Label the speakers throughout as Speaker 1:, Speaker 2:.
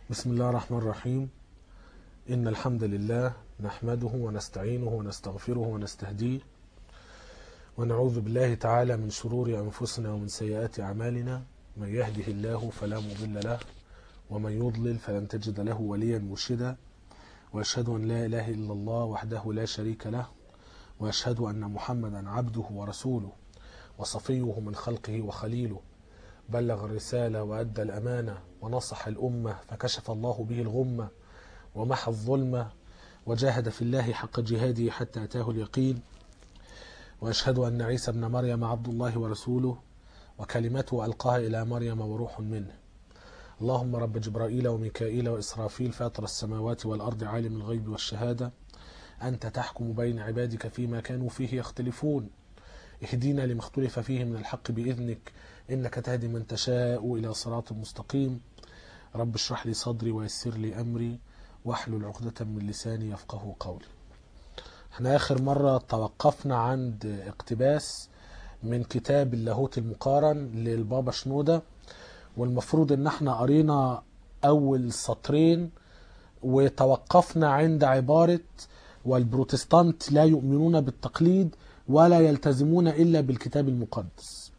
Speaker 1: بسم الله الرحمن الرحيم إن الحمد لله نحمده ونستعينه ونستغفره ونستهديه ونعوذ بالله تعالى من شرور أنفسنا ومن سيئات أعمالنا من يهده الله فلا مضل له ومن يضلل فلن تجد له وليا مرشدا وأشهد أن لا إله إلا الله وحده لا شريك له وأشهد أن محمدا عبده ورسوله وصفيه من خلقه وخليله بلغ الرسالة وأدى الأمانة ونصح الأمة فكشف الله به الغمة ومحى الظلمة وجاهد في الله حق جهاده حتى أتاه اليقين وأشهد أن عيسى ابن مريم عبد الله ورسوله وكلمته ألقاها إلى مريم وروح منه اللهم رب جبرائيل وميكائيل وإسرافيل فاطر السماوات والأرض عالم الغيب والشهادة أنت تحكم بين عبادك فيما كانوا فيه يختلفون اهدينا لما اختلف فيه من الحق بإذنك إنك تهدي من تشاء إلى صراط مستقيم رب اشرح لي صدري ويسر لي أمري واحلل عقدة من لساني يفقه قولي احنا آخر مرة توقفنا عند اقتباس من كتاب اللاهوت المقارن للبابا شنودة والمفروض ان احنا قرينا أول سطرين وتوقفنا عند عبارة والبروتستانت لا يؤمنون بالتقليد ولا يلتزمون إلا بالكتاب المقدس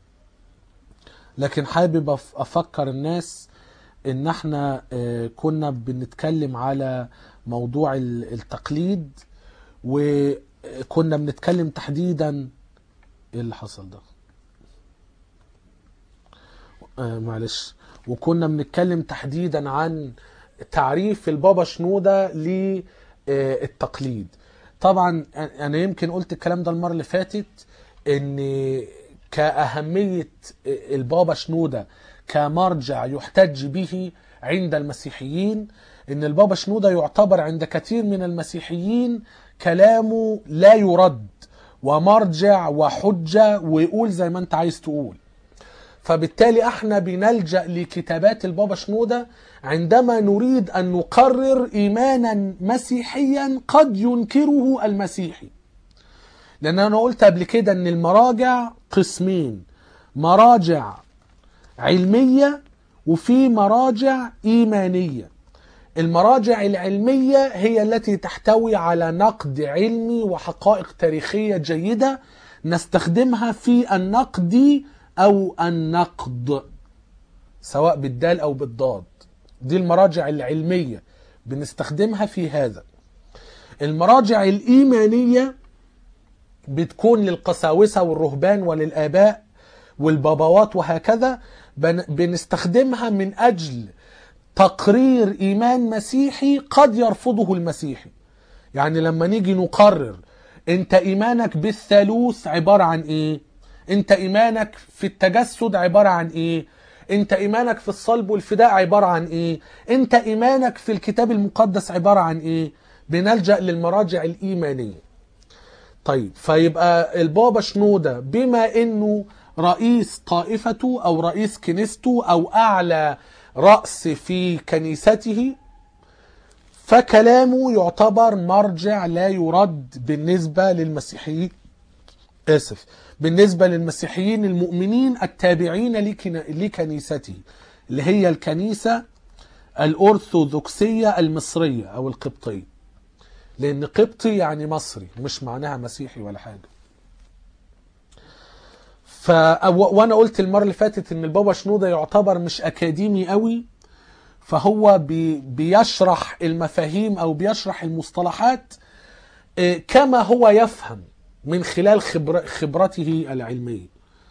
Speaker 1: لكن حابب افكر الناس ان احنا كنا بنتكلم على موضوع التقليد وكنا بنتكلم تحديدا ايه اللي حصل ده آه معلش وكنا بنتكلم تحديدا عن تعريف البابا شنودة للتقليد طبعا انا يمكن قلت الكلام ده المره اللي فاتت ان كأهمية البابا شنودة كمرجع يحتج به عند المسيحيين ان البابا شنودة يعتبر عند كثير من المسيحيين كلامه لا يرد ومرجع وحجة ويقول زي ما انت عايز تقول فبالتالي احنا بنلجأ لكتابات البابا شنودة عندما نريد ان نقرر ايمانا مسيحيا قد ينكره المسيحي لان انا قلت قبل كده ان المراجع قسمين مراجع علميه وفي مراجع ايمانيه المراجع العلميه هي التي تحتوي على نقد علمي وحقائق تاريخيه جيده نستخدمها في النقد او النقد سواء بالدال او بالضاد دي المراجع العلميه بنستخدمها في هذا المراجع الايمانيه بتكون للقساوسة والرهبان وللآباء والباباوات وهكذا بنستخدمها من أجل تقرير إيمان مسيحي قد يرفضه المسيحي يعني لما نيجي نقرر انت إيمانك بالثالوث عبارة عن إيه انت إيمانك في التجسد عبارة عن إيه انت إيمانك في الصلب والفداء عبارة عن إيه انت إيمانك في الكتاب المقدس عبارة عن إيه بنلجأ للمراجع الإيمانية طيب فيبقى البابا شنودة بما انه رئيس طائفته او رئيس كنيسته او اعلى رأس في كنيسته فكلامه يعتبر مرجع لا يرد بالنسبة للمسيحيين اسف بالنسبة للمسيحيين المؤمنين التابعين لكنيسته اللي هي الكنيسة الأرثوذكسية المصرية أو القبطية لان قبطي يعني مصري مش معناها مسيحي ولا حاجه ف وانا قلت المره اللي فاتت ان البابا شنوده يعتبر مش اكاديمي قوي فهو بي... بيشرح المفاهيم او بيشرح المصطلحات كما هو يفهم من خلال خبر... خبرته العلميه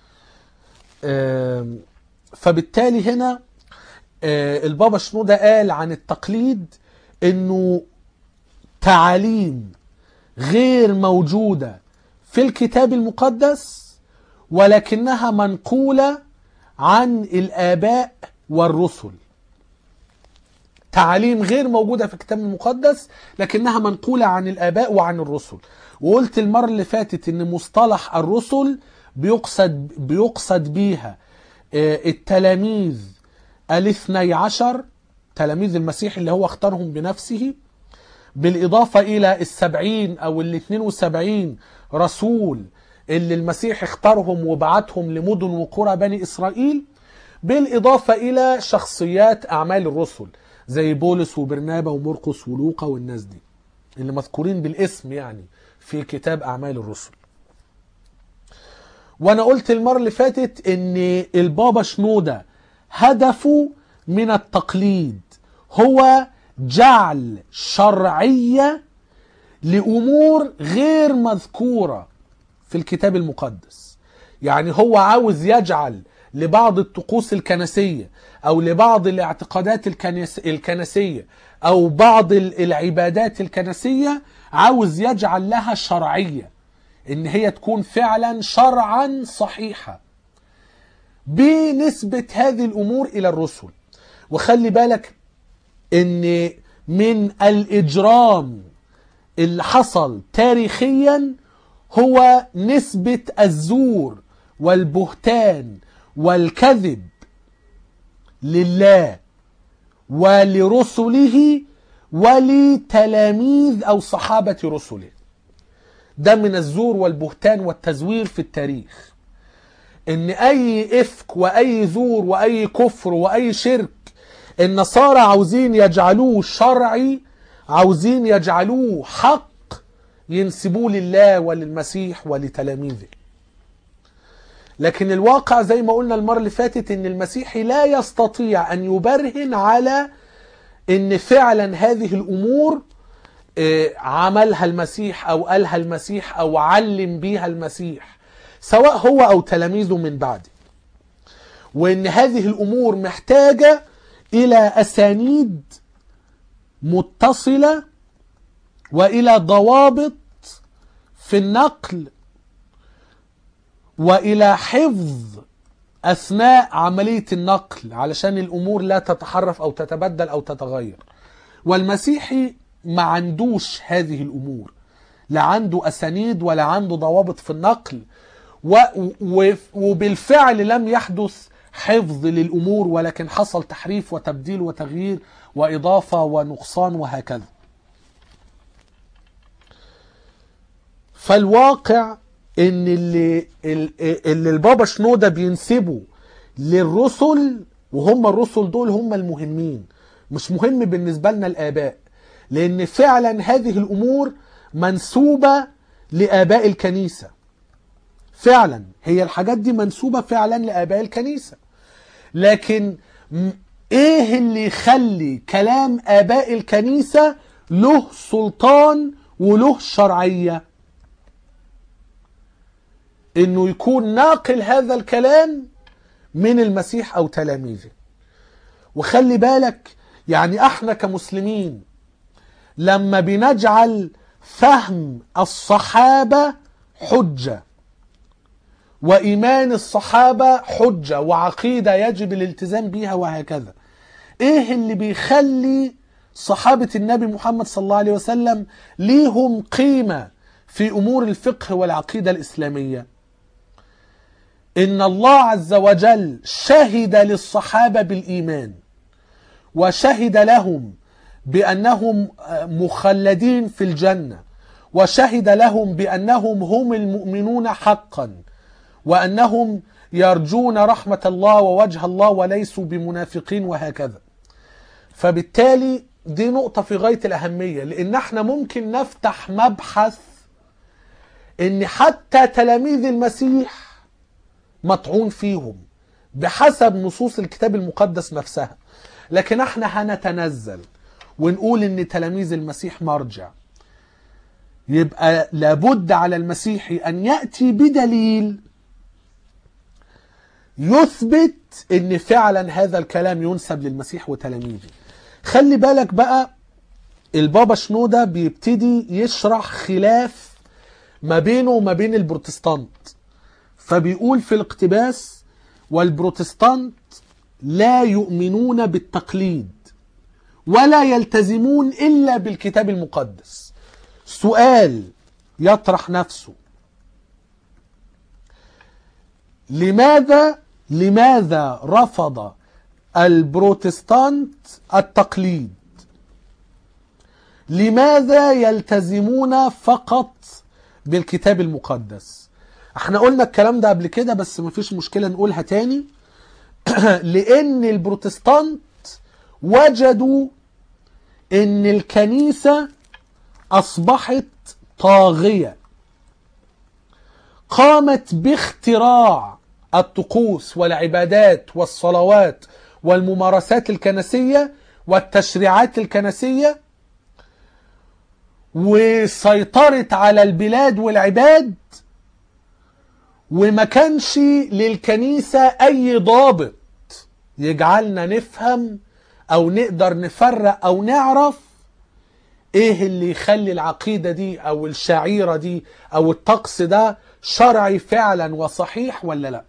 Speaker 1: فبالتالي هنا البابا شنوده قال عن التقليد انه تعاليم غير موجوده في الكتاب المقدس ولكنها منقوله عن الاباء والرسل تعاليم غير موجوده في الكتاب المقدس لكنها منقوله عن الاباء وعن الرسل وقلت المره اللي فاتت ان مصطلح الرسل بيقصد بيقصد بيها التلاميذ الاثني عشر تلاميذ المسيح اللي هو اختارهم بنفسه بالإضافة إلى السبعين أو الاثنين وسبعين رسول اللي المسيح اختارهم وبعتهم لمدن وقرى بني إسرائيل بالإضافة إلى شخصيات أعمال الرسل زي بولس وبرنابا ومرقس ولوقا والناس دي اللي مذكورين بالاسم يعني في كتاب اعمال الرسل وانا قلت المره اللي فاتت ان البابا شنوده هدفه من التقليد هو جعل شرعيه لامور غير مذكوره في الكتاب المقدس يعني هو عاوز يجعل لبعض الطقوس الكنسيه او لبعض الاعتقادات الكنس الكنسيه او بعض ال- العبادات الكنسيه عاوز يجعل لها شرعيه ان هي تكون فعلا شرعا صحيحه بنسبه هذه الامور الى الرسل وخلي بالك ان من الاجرام اللي حصل تاريخيا هو نسبه الزور والبهتان والكذب لله ولرسله ولتلاميذ او صحابه رسله ده من الزور والبهتان والتزوير في التاريخ ان اي افك واي زور واي كفر واي شرك النصارى عاوزين يجعلوه شرعي عاوزين يجعلوه حق ينسبوه لله وللمسيح ولتلاميذه لكن الواقع زي ما قلنا المرة اللي فاتت ان المسيحي لا يستطيع ان يبرهن على ان فعلا هذه الامور آه، عملها المسيح او قالها المسيح او علم بيها المسيح سواء هو او تلاميذه من بعده وان هذه الامور محتاجه الى اسانيد متصله والى ضوابط في النقل والى حفظ اثناء عمليه النقل علشان الامور لا تتحرف او تتبدل او تتغير والمسيحي ما عندوش هذه الامور لا عنده اسانيد ولا عنده ضوابط في النقل و و وبالفعل لم يحدث حفظ للامور ولكن حصل تحريف وتبديل وتغيير واضافه ونقصان وهكذا فالواقع ان اللي اللي البابا شنوده بينسبه للرسل وهم الرسل دول هم المهمين مش مهم بالنسبه لنا الاباء لان فعلا هذه الامور منسوبه لاباء الكنيسه فعلا هي الحاجات دي منسوبه فعلا لاباء الكنيسه لكن م- ايه اللي يخلي كلام اباء الكنيسه له سلطان وله شرعيه انه يكون ناقل هذا الكلام من المسيح او تلاميذه وخلي بالك يعني احنا كمسلمين لما بنجعل فهم الصحابه حجه وايمان الصحابه حجه وعقيده يجب الالتزام بيها وهكذا ايه اللي بيخلي صحابه النبي محمد صلى الله عليه وسلم ليهم قيمه في امور الفقه والعقيده الاسلاميه ان الله عز وجل شهد للصحابه بالايمان وشهد لهم بانهم مخلدين في الجنه وشهد لهم بانهم هم المؤمنون حقا وانهم يرجون رحمه الله ووجه الله وليسوا بمنافقين وهكذا فبالتالي دي نقطه في غايه الاهميه لان احنا ممكن نفتح مبحث ان حتى تلاميذ المسيح مطعون فيهم بحسب نصوص الكتاب المقدس نفسها لكن احنا هنتنزل ونقول ان تلاميذ المسيح مرجع يبقى لابد على المسيحي ان ياتي بدليل يثبت ان فعلا هذا الكلام ينسب للمسيح وتلاميذه خلي بالك بقى البابا شنودة بيبتدي يشرح خلاف ما بينه وما بين البروتستانت فبيقول في الاقتباس والبروتستانت لا يؤمنون بالتقليد ولا يلتزمون الا بالكتاب المقدس سؤال يطرح نفسه لماذا لماذا رفض البروتستانت التقليد لماذا يلتزمون فقط بالكتاب المقدس احنا قلنا الكلام ده قبل كده بس مفيش مشكلة نقولها تاني لان البروتستانت وجدوا ان الكنيسة اصبحت طاغية قامت باختراع الطقوس والعبادات والصلوات والممارسات الكنسية والتشريعات الكنسية وسيطرت على البلاد والعباد وما كانش للكنيسة أي ضابط يجعلنا نفهم أو نقدر نفرق أو نعرف إيه اللي يخلي العقيدة دي أو الشعيرة دي أو الطقس ده شرعي فعلا وصحيح ولا لا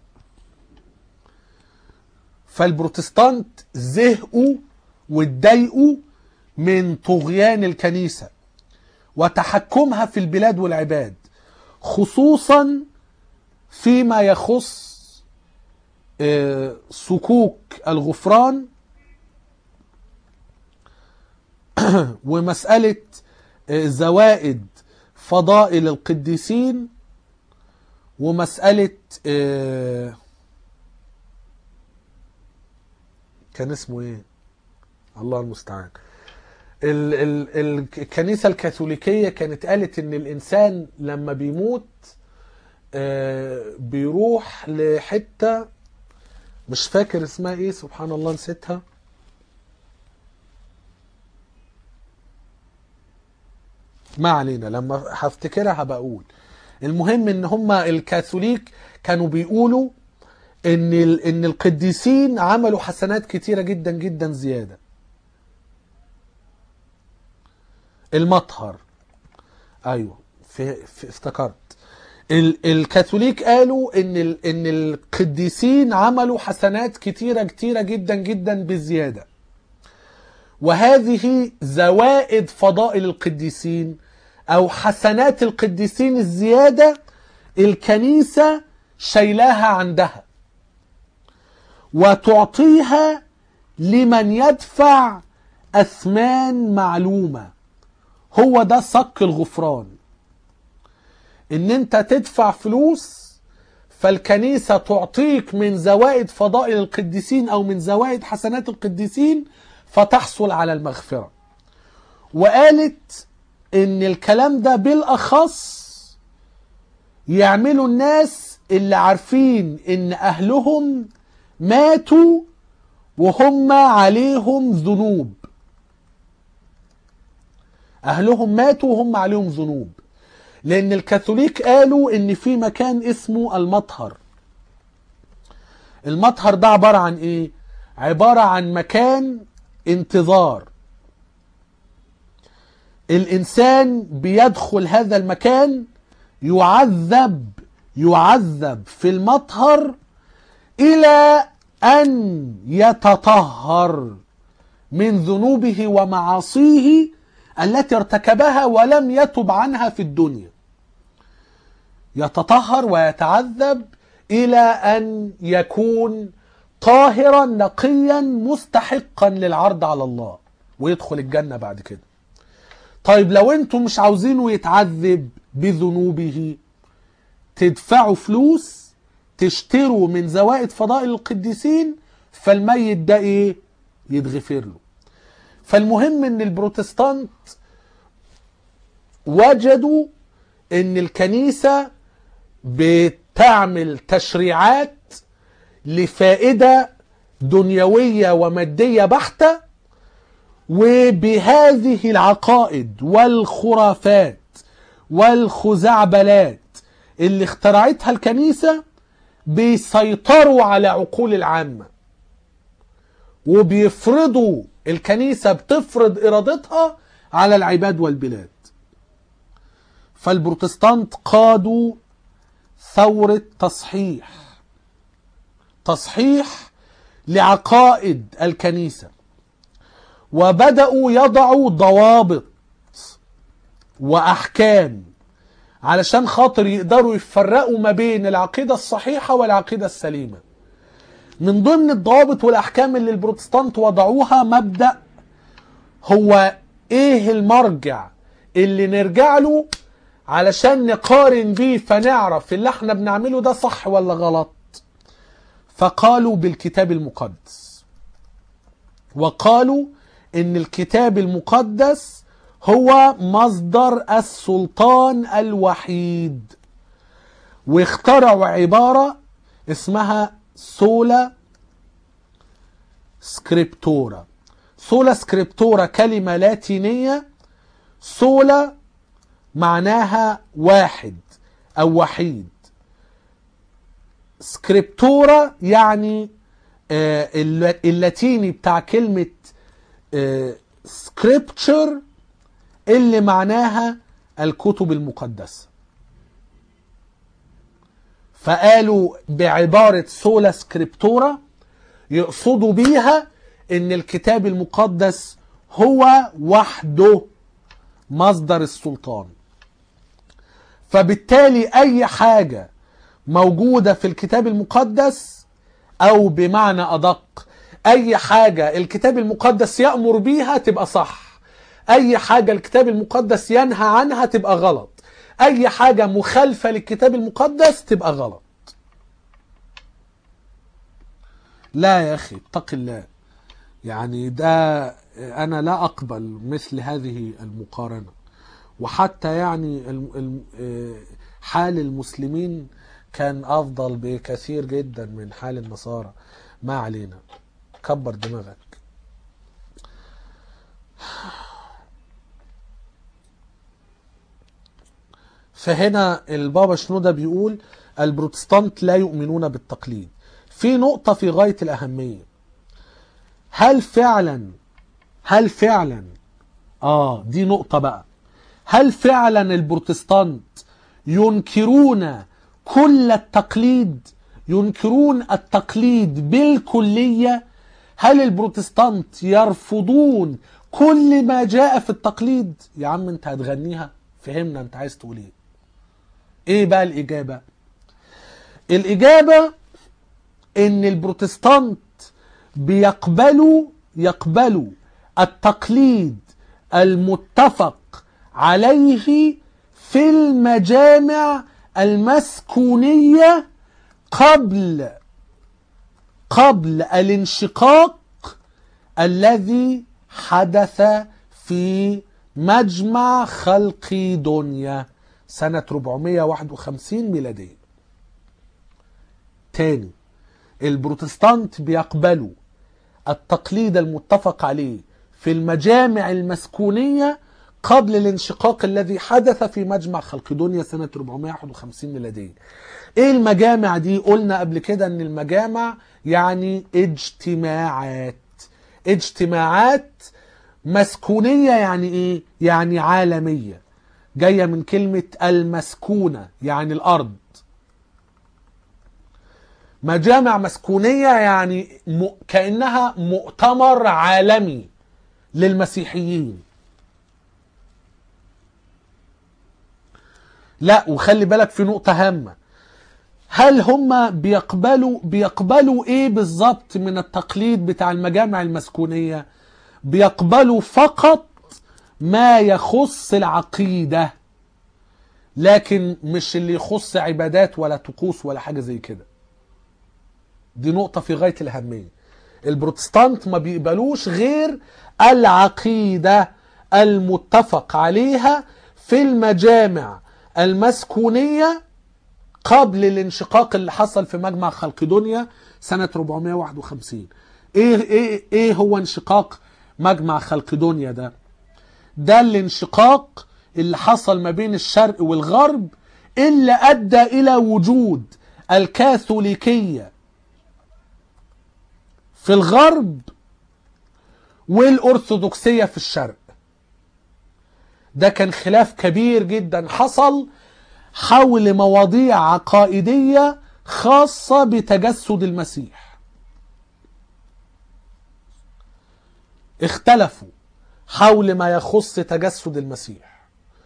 Speaker 1: فالبروتستانت زهقوا واتضايقوا من طغيان الكنيسة وتحكمها في البلاد والعباد خصوصا فيما يخص آه، صكوك الغفران ومسألة آه، زوائد فضائل القديسين ومسألة آه، كان اسمه ايه الله المستعان ال ال ال الكنيسة الكاثوليكية كانت قالت ان الانسان لما بيموت آه، بيروح لحتة مش فاكر اسمها ايه سبحان الله نسيتها ما علينا لما هفتكرها هبقول المهم ان هما الكاثوليك كانوا بيقولوا ان ال- ان القديسين عملوا حسنات كتيره جدا جدا زياده المطهر ايوه في, في افتكرت ال الكاثوليك قالوا ان ال ان القديسين عملوا حسنات كتيره كتيره جدا جدا بزياده وهذه زوائد فضائل القديسين او حسنات القديسين الزياده الكنيسه شايلاها عندها وتعطيها لمن يدفع اثمان معلومه هو ده صك الغفران ان انت تدفع فلوس فالكنيسة تعطيك من زوائد فضائل القديسين او من زوائد حسنات القديسين فتحصل على المغفرة وقالت ان الكلام ده بالاخص يعملوا الناس اللي عارفين ان اهلهم ماتوا وهم عليهم ذنوب اهلهم ماتوا وهم عليهم ذنوب لان الكاثوليك قالوا ان في مكان اسمه المطهر المطهر ده عبارة عن ايه عبارة عن مكان انتظار الانسان بيدخل هذا المكان يعذب يعذب في المطهر الى ان يتطهر من ذنوبه ومعاصيه التي ارتكبها ولم يتب عنها في الدنيا يتطهر ويتعذب الى ان يكون طاهرا نقيا مستحقا للعرض على الله ويدخل الجنه بعد كده طيب لو انتم مش عاوزينه يتعذب بذنوبه تدفعوا فلوس تشتروا من زوائد فضائل القديسين فالميت ده ايه يتغفر له فالمهم ان البروتستانت وجدوا ان الكنيسة بتعمل تشريعات لفائدة دنيوية ومادية بحتة وبهذه العقائد والخرافات والخزعبلات اللي اخترعتها الكنيسة بيسيطروا على عقول العامة وبيفرضوا الكنيسة بتفرض إرادتها على العباد والبلاد فالبروتستانت قادوا ثورة تصحيح تصحيح لعقائد الكنيسة وبدأوا يضعوا ضوابط وأحكام علشان خاطر يقدروا يفرقوا ما بين العقيدة الصحيحة والعقيدة السليمة من ضمن الضوابط والأحكام اللي البروتستانت وضعوها مبدأ هو إيه المرجع اللي نرجع له علشان نقارن بيه فنعرف اللي احنا بنعمله ده صح ولا غلط فقالوا بالكتاب المقدس وقالوا ان الكتاب المقدس هو مصدر السلطان الوحيد واخترعوا عبارة اسمها سولا سكريبتورا سولا سكريبتورا كلمة لاتينية سولا معناها واحد او وحيد سكريبتورا يعني آه، الل- اللاتيني بتاع كلمة سكريبتشر اللي معناها الكتب المقدسة فقالوا بعبارة سولا سكريبتورا يقصدوا بيها ان الكتاب المقدس هو وحده مصدر السلطان فبالتالي اي حاجة موجودة في الكتاب المقدس او بمعنى ادق اي حاجة الكتاب المقدس يأمر بيها تبقى صح اي حاجة الكتاب المقدس ينهى عنها تبقى غلط اي حاجة مخالفة للكتاب المقدس تبقى غلط لا يا اخي اتق الله يعني ده انا لا اقبل مثل هذه المقارنة وحتى يعني الم- الم- آه، حال المسلمين كان افضل بكثير جدا من حال النصارى ما علينا كبر دماغك فهنا البابا شنودة بيقول البروتستانت لا يؤمنون بالتقليد في نقطة في غاية الأهمية هل فعلا هل فعلا اه دي نقطة بقى هل فعلا البروتستانت ينكرون كل التقليد ينكرون التقليد بالكلية هل البروتستانت يرفضون كل ما جاء في التقليد يا عم انت هتغنيها فهمنا انت عايز تقول ايه ايه بقى الاجابة الاجابة ان البروتستانت بيقبلوا يقبلوا التقليد المتفق عليه في المجامع المسكونية قبل قبل الانشقاق الذي حدث في مجمع خلقيدونيا سنة 451 ميلادية تاني البروتستانت بيقبلوا التقليد المتفق عليه في المجامع المسكونية قبل الانشقاق الذي حدث في مجمع خلقدونيا سنة 451 ميلادية ايه المجامع دي قلنا قبل كده ان المجامع يعني اجتماعات اجتماعات مسكونية يعني ايه يعني عالمية جاية من كلمة المسكونة يعني الارض مجامع مسكونية يعني م... كأنها مؤتمر عالمي للمسيحيين لا وخلي بالك في نقطة هامة هل هم بيقبلوا بيقبلوا ايه بالظبط من التقليد بتاع المجامع المسكونية بيقبلوا فقط ما يخص العقيدة لكن مش اللي يخص عبادات ولا طقوس ولا حاجة زي كده دي نقطة في غاية الأهمية البروتستانت ما بيقبلوش غير العقيدة المتفق عليها في المجامع المسكونية قبل الانشقاق اللي حصل في مجمع خلقدونيا سنة 451 ايه ايه ايه هو انشقاق مجمع خلقدونيا ده ده الانشقاق اللي حصل ما بين الشرق والغرب اللي ادى الى وجود الكاثوليكيه في الغرب والأرثوذكسية في الشرق ده كان خلاف كبير جدا حصل حول مواضيع عقائدية خاصة بتجسد المسيح اختلفوا حول ما يخص تجسد المسيح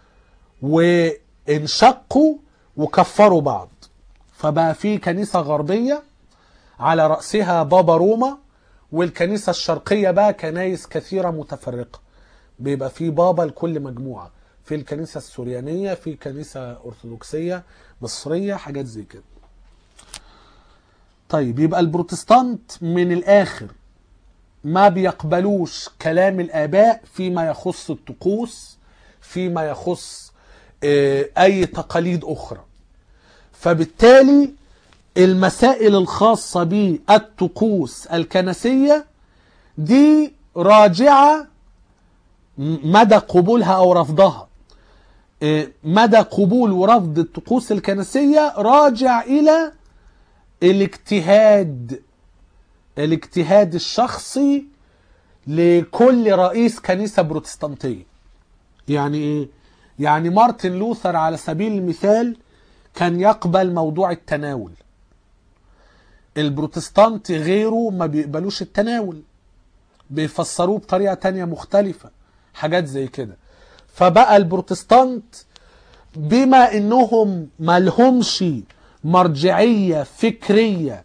Speaker 1: وانشقوا وكفروا بعض فبقى في كنيسة غربية على رأسها بابا روما والكنيسة الشرقية بقى كنايس كثيرة متفرقة بيبقى في بابا لكل مجموعة في الكنيسة السوريانية في كنيسة أرثوذكسية مصرية حاجات زي كده طيب يبقى البروتستانت من الآخر ما بيقبلوش كلام الآباء فيما يخص الطقوس فيما يخص آه، أي تقاليد أخرى فبالتالي المسائل الخاصة بالطقوس الكنسية دي راجعة مدى قبولها أو رفضها إيه، مدى قبول ورفض الطقوس الكنسية راجع إلى الاجتهاد الاجتهاد الشخصي لكل رئيس كنيسة بروتستانتية يعني ايه يعني مارتن لوثر على سبيل المثال كان يقبل موضوع التناول البروتستانت غيره ما بيقبلوش التناول بيفسروه بطريقة تانية مختلفة حاجات زي كده فبقى البروتستانت بما انهم ملهمش مرجعية فكرية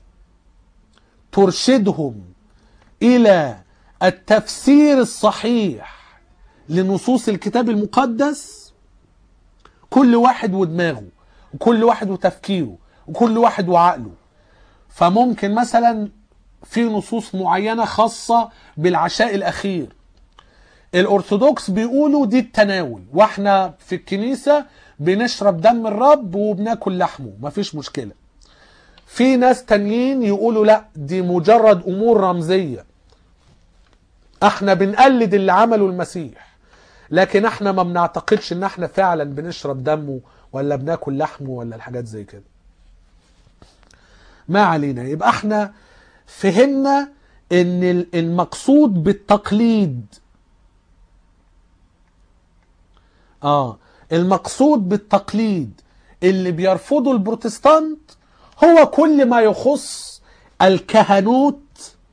Speaker 1: ترشدهم الى التفسير الصحيح لنصوص الكتاب المقدس كل واحد ودماغه وكل واحد وتفكيره وكل واحد وعقله فممكن مثلا في نصوص معينة خاصة بالعشاء الأخير الأرثوذكس بيقولوا دي التناول واحنا في الكنيسة بنشرب دم الرب وبناكل لحمه مفيش مشكلة في ناس تانيين يقولوا لا دي مجرد أمور رمزية احنا بنقلد اللي عمله المسيح لكن احنا ما بنعتقدش ان احنا فعلا بنشرب دمه ولا بناكل لحمه ولا الحاجات زي كده ما علينا يبقى احنا فهمنا ان المقصود بالتقليد اه المقصود بالتقليد اللي بيرفضه البروتستانت هو كل ما يخص الكهنوت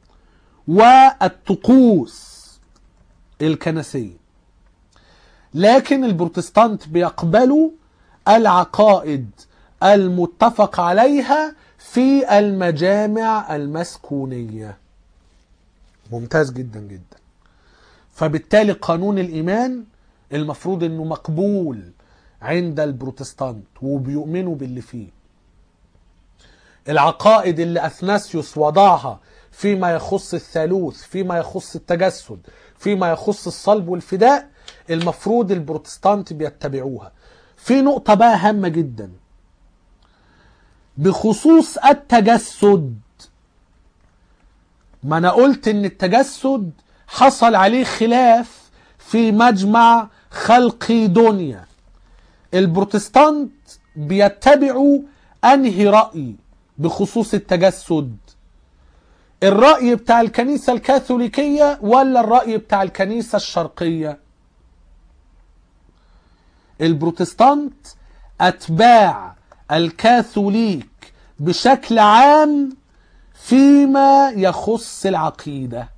Speaker 1: والطقوس الكنسية لكن البروتستانت بيقبلوا العقائد المتفق عليها في المجامع المسكونية ممتاز جدا جدا فبالتالي قانون الإيمان المفروض انه مقبول عند البروتستانت وبيؤمنوا باللي فيه العقائد اللي اثناسيوس وضعها فيما يخص الثالوث فيما يخص التجسد فيما يخص الصلب والفداء المفروض البروتستانت بيتبعوها في نقطة بقى هامة جدا بخصوص التجسد ما انا قلت ان التجسد حصل عليه خلاف في مجمع خلقي دنيا البروتستانت بيتبعوا انهي رأي بخصوص التجسد الرأي بتاع الكنيسة الكاثوليكية ولا الرأي بتاع الكنيسة الشرقية البروتستانت أتباع الكاثوليك بشكل عام فيما يخص العقيدة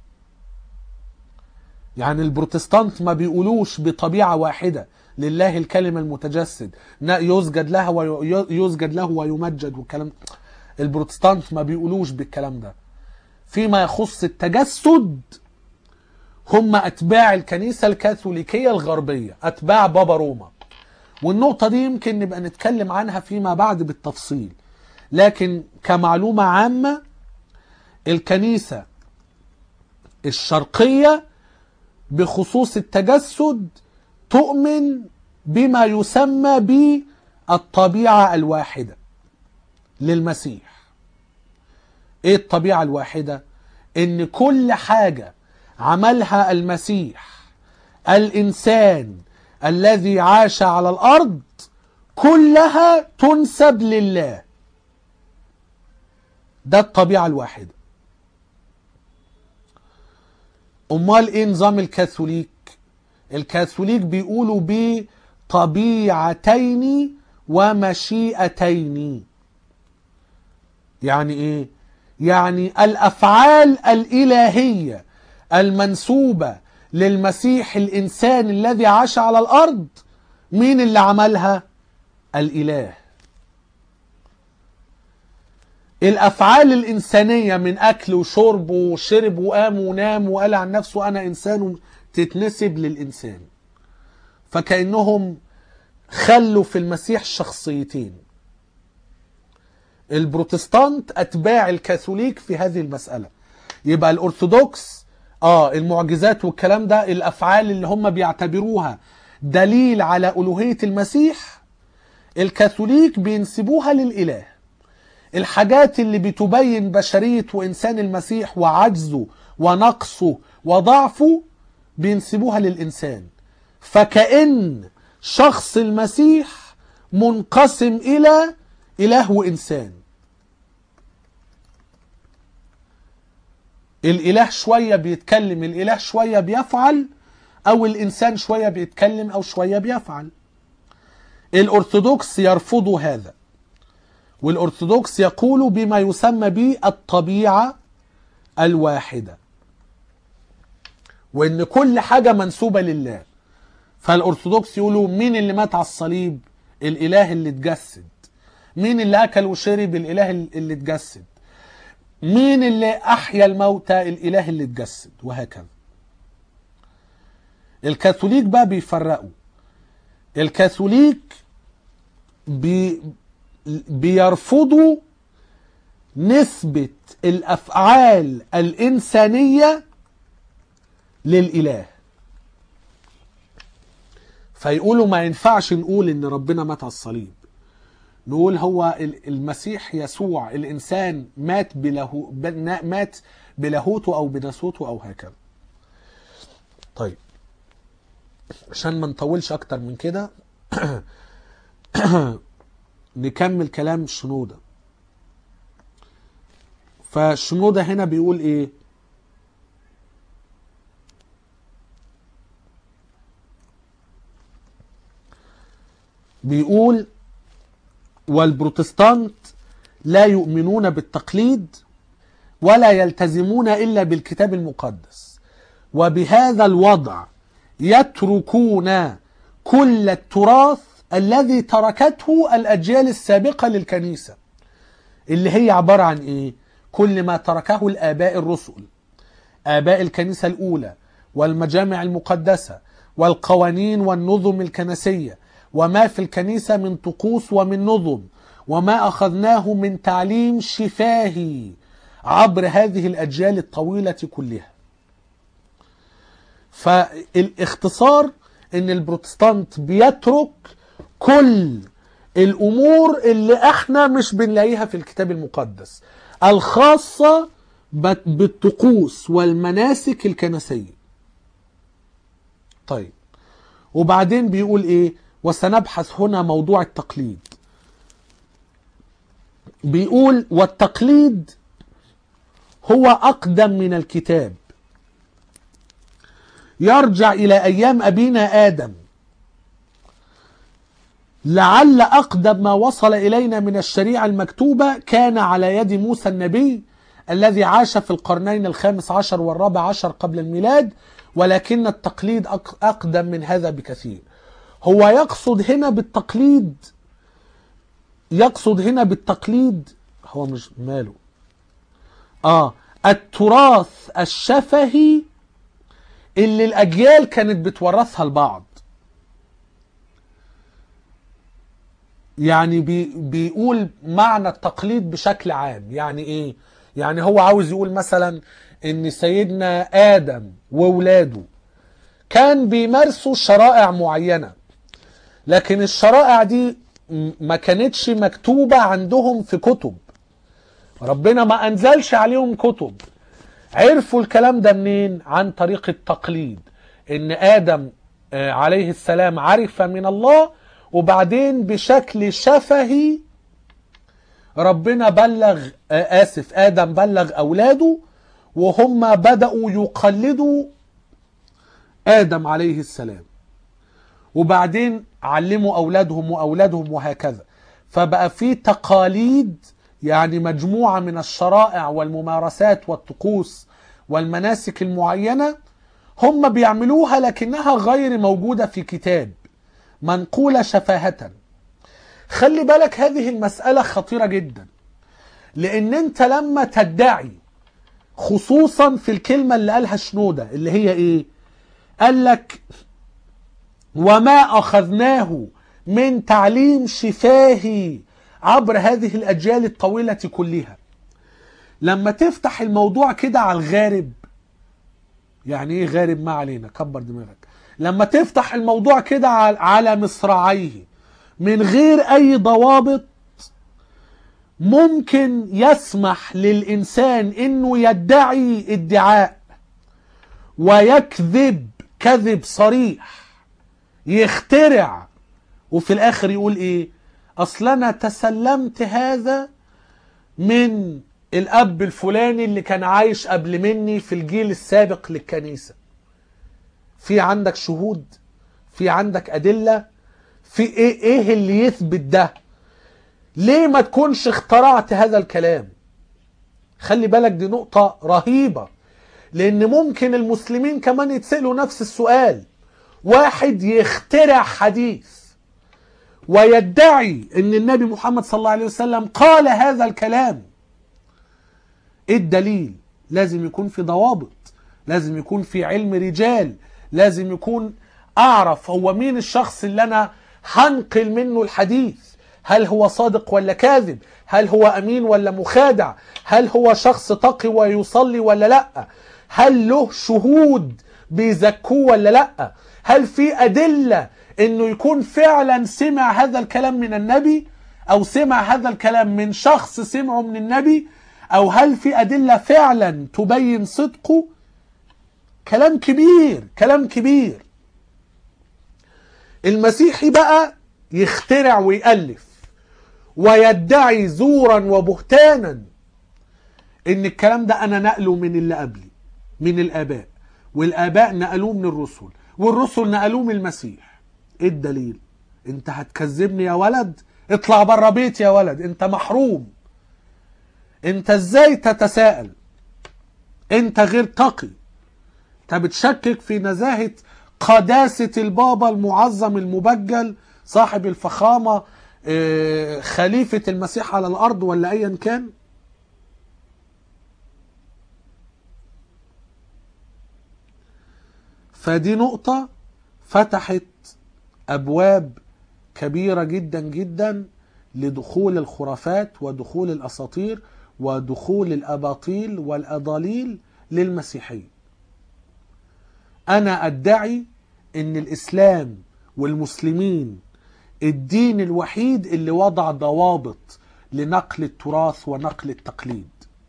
Speaker 1: يعني البروتستانت ما بيقولوش بطبيعة واحدة لله الكلمة المتجسد يسجد لها ويسجد له ويمجد والكلام البروتستانت ما بيقولوش بالكلام ده فيما يخص التجسد هم أتباع الكنيسة الكاثوليكية الغربية أتباع بابا روما والنقطة دي يمكن نبقى نتكلم عنها فيما بعد بالتفصيل لكن كمعلومة عامة الكنيسة الشرقية بخصوص التجسد تؤمن بما يسمى بالطبيعة الواحدة للمسيح ايه الطبيعة الواحدة ان كل حاجة عملها المسيح الانسان الذي عاش على الارض كلها تنسب لله ده الطبيعة الواحدة امال ايه نظام الكاثوليك الكاثوليك بيقولوا بطبيعتين ومشيئتين يعني ايه يعني الافعال الالهيه المنسوبه للمسيح الانسان الذي عاش على الارض مين اللي عملها الاله الافعال الانسانيه من اكل وشرب وشرب وقام ونام وقال عن نفسه انا انسان تتنسب للانسان فكانهم خلوا في المسيح شخصيتين البروتستانت اتباع الكاثوليك في هذه المساله يبقى الارثوذكس اه المعجزات والكلام ده الافعال اللي هم بيعتبروها دليل على الوهيه المسيح الكاثوليك بينسبوها للاله الحاجات اللي بتبين بشريه وانسان المسيح وعجزه ونقصه وضعفه بينسبوها للانسان فكأن شخص المسيح منقسم الى اله وانسان الاله شويه بيتكلم الاله شويه بيفعل او الانسان شويه بيتكلم او شويه بيفعل الارثوذكس يرفضوا هذا والارثوذكس يقول بما يسمى بالطبيعه الواحده وان كل حاجه منسوبه لله فالارثوذكس يقولوا مين اللي مات على الصليب الاله اللي اتجسد مين اللي اكل وشرب الاله اللي اتجسد مين اللي احيا الموتى الاله اللي اتجسد وهكذا الكاثوليك بقى بيفرقوا الكاثوليك بي بيرفضوا نسبة الأفعال الإنسانية للإله فيقولوا ما ينفعش نقول إن ربنا مات على الصليب نقول هو المسيح يسوع الإنسان مات بله مات بلاهوته أو بناسوته أو هكذا طيب عشان ما نطولش أكتر من كده نكمل كلام شنودة فشنودة هنا بيقول ايه بيقول والبروتستانت لا يؤمنون بالتقليد ولا يلتزمون الا بالكتاب المقدس وبهذا الوضع يتركون كل التراث الذي تركته الاجيال السابقه للكنيسه اللي هي عباره عن ايه كل ما تركه الاباء الرسل اباء الكنيسه الاولى والمجامع المقدسه والقوانين والنظم الكنسيه وما في الكنيسه من طقوس ومن نظم وما اخذناه من تعليم شفاهي عبر هذه الاجيال الطويله كلها فالاختصار ان البروتستانت بيترك كل الامور اللي احنا مش بنلاقيها في الكتاب المقدس الخاصه بالطقوس والمناسك الكنسيه طيب وبعدين بيقول ايه وسنبحث هنا موضوع التقليد بيقول والتقليد هو اقدم من الكتاب يرجع الى ايام ابينا ادم لعل أقدم ما وصل إلينا من الشريعة المكتوبة كان على يد موسى النبي الذي عاش في القرنين الخامس عشر والرابع عشر قبل الميلاد ولكن التقليد أقدم من هذا بكثير هو يقصد هنا بالتقليد يقصد هنا بالتقليد هو مش ماله اه التراث الشفهي اللي الأجيال كانت بتورثها لبعض يعني بي بيقول معنى التقليد بشكل عام يعني ايه يعني هو عاوز يقول مثلا ان سيدنا ادم وولاده كان بيمارسوا شرائع معينه لكن الشرائع دي ما كانتش مكتوبه عندهم في كتب ربنا ما انزلش عليهم كتب عرفوا الكلام ده منين عن طريق التقليد ان ادم عليه السلام عرف من الله وبعدين بشكل شفهي ربنا بلغ آسف آدم بلغ أولاده وهم بدأوا يقلدوا آدم عليه السلام وبعدين علموا أولادهم وأولادهم وهكذا فبقى في تقاليد يعني مجموعة من الشرائع والممارسات والطقوس والمناسك المعينة هم بيعملوها لكنها غير موجودة في كتاب منقولة شفاهة خلي بالك هذه المسألة خطيرة جدا لأن أنت لما تدعي خصوصا في الكلمة اللي قالها شنودة اللي هي إيه قال لك وما أخذناه من تعليم شفاهي عبر هذه الأجيال الطويلة كلها لما تفتح الموضوع كده على الغارب يعني ايه غارب ما علينا كبر دماغك لما تفتح الموضوع كده على- على مصراعيه من غير اي ضوابط ممكن يسمح للانسان انه يدعي ادعاء ويكذب كذب صريح يخترع وفي الاخر يقول ايه اصل انا تسلمت هذا من الاب الفلاني اللي كان عايش قبل مني في الجيل السابق للكنيسه في عندك شهود في عندك ادله في ايه ايه اللي يثبت ده ليه ما تكونش اخترعت هذا الكلام خلي بالك دي نقطه رهيبه لان ممكن المسلمين كمان يتسالوا نفس السؤال واحد يخترع حديث ويدعي ان النبي محمد صلى الله عليه وسلم قال هذا الكلام ايه الدليل لازم يكون في ضوابط لازم يكون في علم رجال لازم يكون اعرف هو مين الشخص اللي انا هنقل منه الحديث هل هو صادق ولا كاذب هل هو امين ولا مخادع هل هو شخص تقي ويصلي ولا لا هل له شهود بيزكوه ولا لا هل في ادله انه يكون فعلا سمع هذا الكلام من النبي او سمع هذا الكلام من شخص سمعه من النبي او هل في ادله فعلا تبين صدقه كلام كبير كلام كبير المسيحي بقى يخترع ويألف ويدعي زورا وبهتانا ان الكلام ده انا نقله من اللي قبلي من الاباء والاباء نقلوه من الرسل والرسل نقلوه من المسيح ايه الدليل انت هتكذبني يا ولد اطلع بره بيتي يا ولد انت محروم انت ازاي تتساءل انت غير تقي انت بتشكك في نزاهة قداسة البابا المعظم المبجل صاحب الفخامة آه، خليفة المسيح على الأرض ولا أيا كان فدي نقطة فتحت أبواب كبيرة جدا جدا لدخول الخرافات ودخول الأساطير ودخول الأباطيل والأضاليل للمسيحية أنا أدعي أن الإسلام والمسلمين الدين الوحيد اللي وضع ضوابط لنقل التراث ونقل التقليد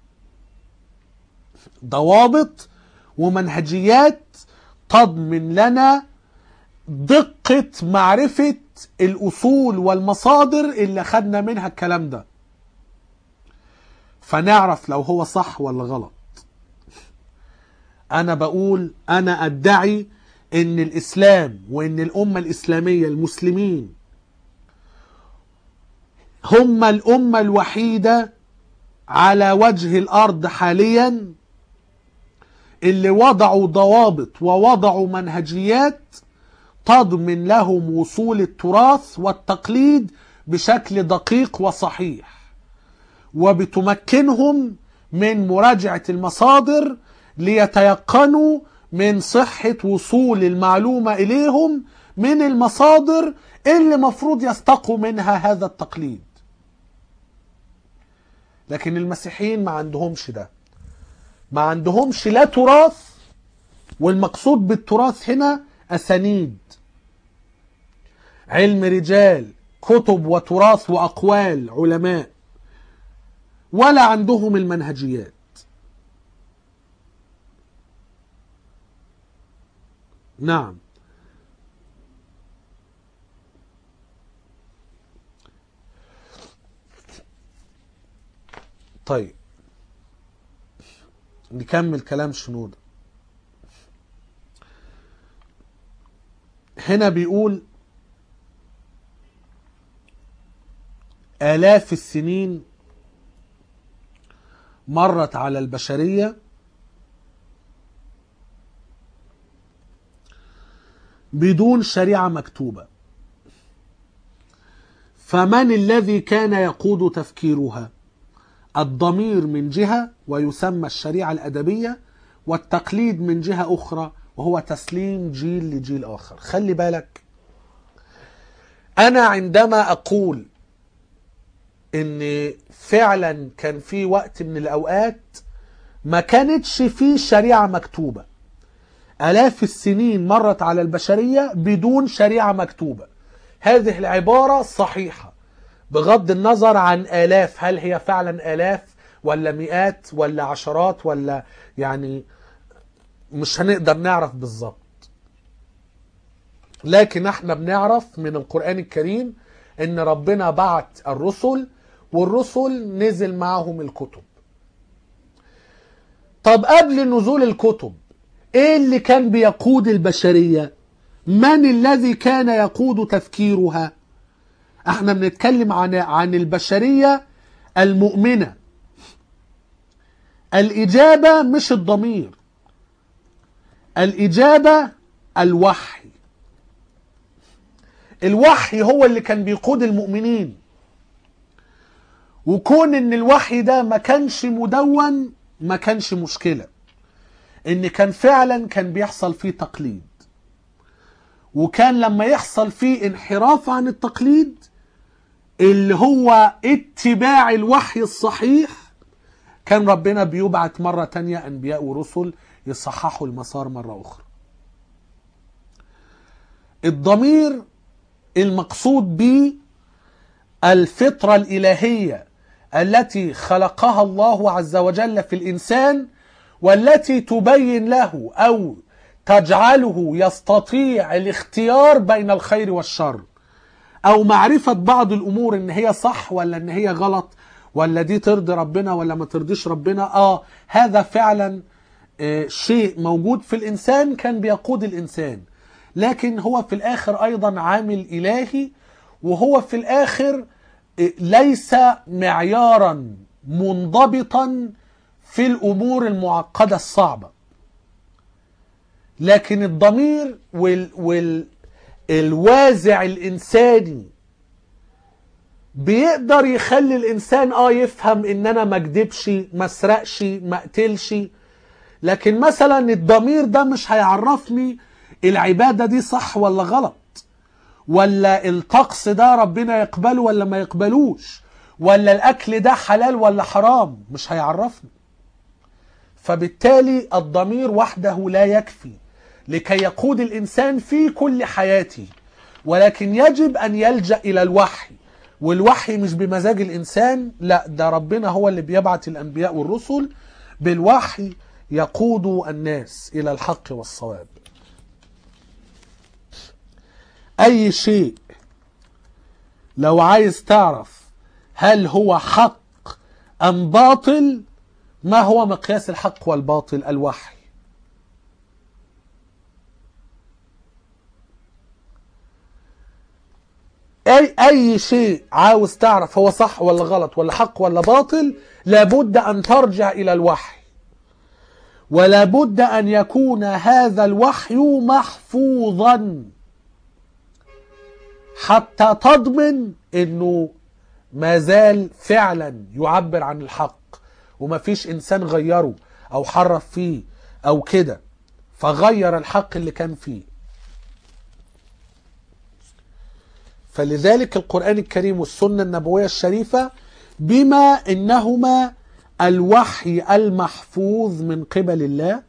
Speaker 1: ضوابط ومنهجيات تضمن لنا دقة معرفة الأصول والمصادر اللي خدنا منها الكلام ده فنعرف لو هو صح ولا غلط أنا بقول أنا أدعي إن الإسلام وإن الأمة الإسلامية المسلمين هم الأمة الوحيدة على وجه الأرض حاليا اللي وضعوا ضوابط ووضعوا منهجيات تضمن لهم وصول التراث والتقليد بشكل دقيق وصحيح وبتمكنهم من مراجعة المصادر ليتيقنوا من صحة وصول المعلومة إليهم من المصادر اللي مفروض يستقوا منها هذا التقليد لكن المسيحيين ما عندهمش ده ما عندهمش لا تراث والمقصود بالتراث هنا أسانيد علم رجال كتب وتراث وأقوال علماء ولا عندهم المنهجيات نعم طيب نكمل كلام شنودة هنا بيقول آلاف السنين مرت على البشرية بدون شريعة مكتوبة فمن الذي كان يقود تفكيرها الضمير من جهة ويسمى الشريعة الأدبية والتقليد من جهة أخرى وهو تسليم جيل لجيل آخر خلي بالك أنا عندما أقول إن فعلا كان في وقت من الأوقات ما كانتش في شريعة مكتوبة آلاف السنين مرت على البشرية بدون شريعة مكتوبة هذه العبارة صحيحة بغض النظر عن آلاف هل هي فعلا آلاف ولا مئات ولا عشرات ولا يعني مش هنقدر نعرف بالظبط لكن احنا بنعرف من القرآن الكريم ان ربنا بعت الرسل والرسل نزل معهم الكتب طب قبل نزول الكتب ايه اللي كان بيقود البشرية من الذي كان يقود تفكيرها احنا بنتكلم عن عن البشرية المؤمنة الإجابة مش الضمير الإجابة الوحي الوحي هو اللي كان بيقود المؤمنين وكون ان الوحي ده ما كانش مدون ما كانش مشكلة ان كان فعلا كان بيحصل فيه تقليد وكان لما يحصل فيه انحراف عن التقليد اللي هو اتباع الوحي الصحيح كان ربنا بيبعت مرة تانية انبياء ورسل يصححوا المسار مرة اخرى الضمير المقصود به الفطرة الإلهية التي خلقها الله عز وجل في الإنسان والتي تبين له أو تجعله يستطيع الاختيار بين الخير والشر أو معرفة بعض الأمور إن هي صح ولا إن هي غلط ولا دي ترضي ربنا ولا ما ترضيش ربنا آه هذا فعلا آه شيء موجود في الإنسان كان بيقود الإنسان لكن هو في الآخر أيضا عامل إلهي وهو في الآخر ليس معيارا منضبطا في الأمور المعقدة الصعبة لكن الضمير وال وال الوازع الإنساني بيقدر يخلي الإنسان آه يفهم إن أنا ما اكدبش ما اسرقش ما اقتلش لكن مثلا الضمير ده مش هيعرفني العبادة دي صح ولا غلط ولا الطقس ده ربنا يقبله ولا ما يقبلوش ولا الأكل ده حلال ولا حرام مش هيعرفني فبالتالي الضمير وحده لا يكفي لكي يقود الإنسان في كل حياته ولكن يجب أن يلجأ إلى الوحي والوحي مش بمزاج الإنسان لا ده ربنا هو اللي بيبعت الأنبياء والرسل بالوحي يقود الناس إلى الحق والصواب اي شيء لو عايز تعرف هل هو حق ام باطل ما هو مقياس الحق والباطل الوحي اي اي شيء عاوز تعرف هو صح ولا غلط ولا حق ولا باطل لابد ان ترجع الى الوحي ولا بد ان يكون هذا الوحي محفوظا حتى تضمن انه ما زال فعلا يعبر عن الحق وما فيش انسان غيره او حرف فيه او كده فغير الحق اللي كان فيه فلذلك القرآن الكريم والسنة النبوية الشريفة بما انهما الوحي المحفوظ من قبل الله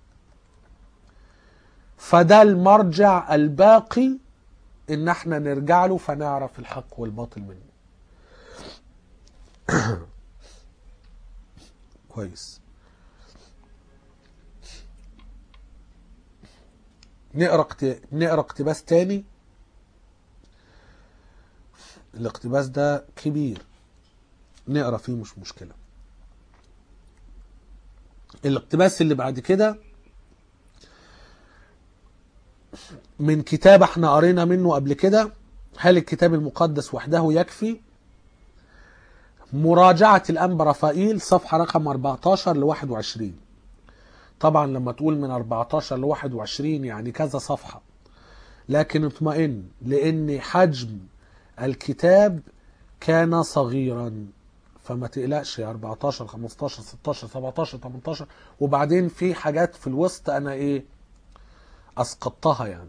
Speaker 1: فده المرجع الباقي ان احنا نرجع له فنعرف الحق والباطل منه كويس نقرا اقت... نقرا اقتباس تاني الاقتباس ده كبير نقرا فيه مش مشكله الاقتباس اللي بعد كده من كتاب احنا قرينا منه قبل كده هل الكتاب المقدس وحده يكفي مراجعة الأنبا رفائيل صفحة رقم 14 ل 21 طبعا لما تقول من 14 ل 21 يعني كذا صفحة لكن اطمئن لأن حجم الكتاب كان صغيرا فما تقلقش 14 15 16 17 18 وبعدين في حاجات في الوسط انا ايه اسقطتها يعني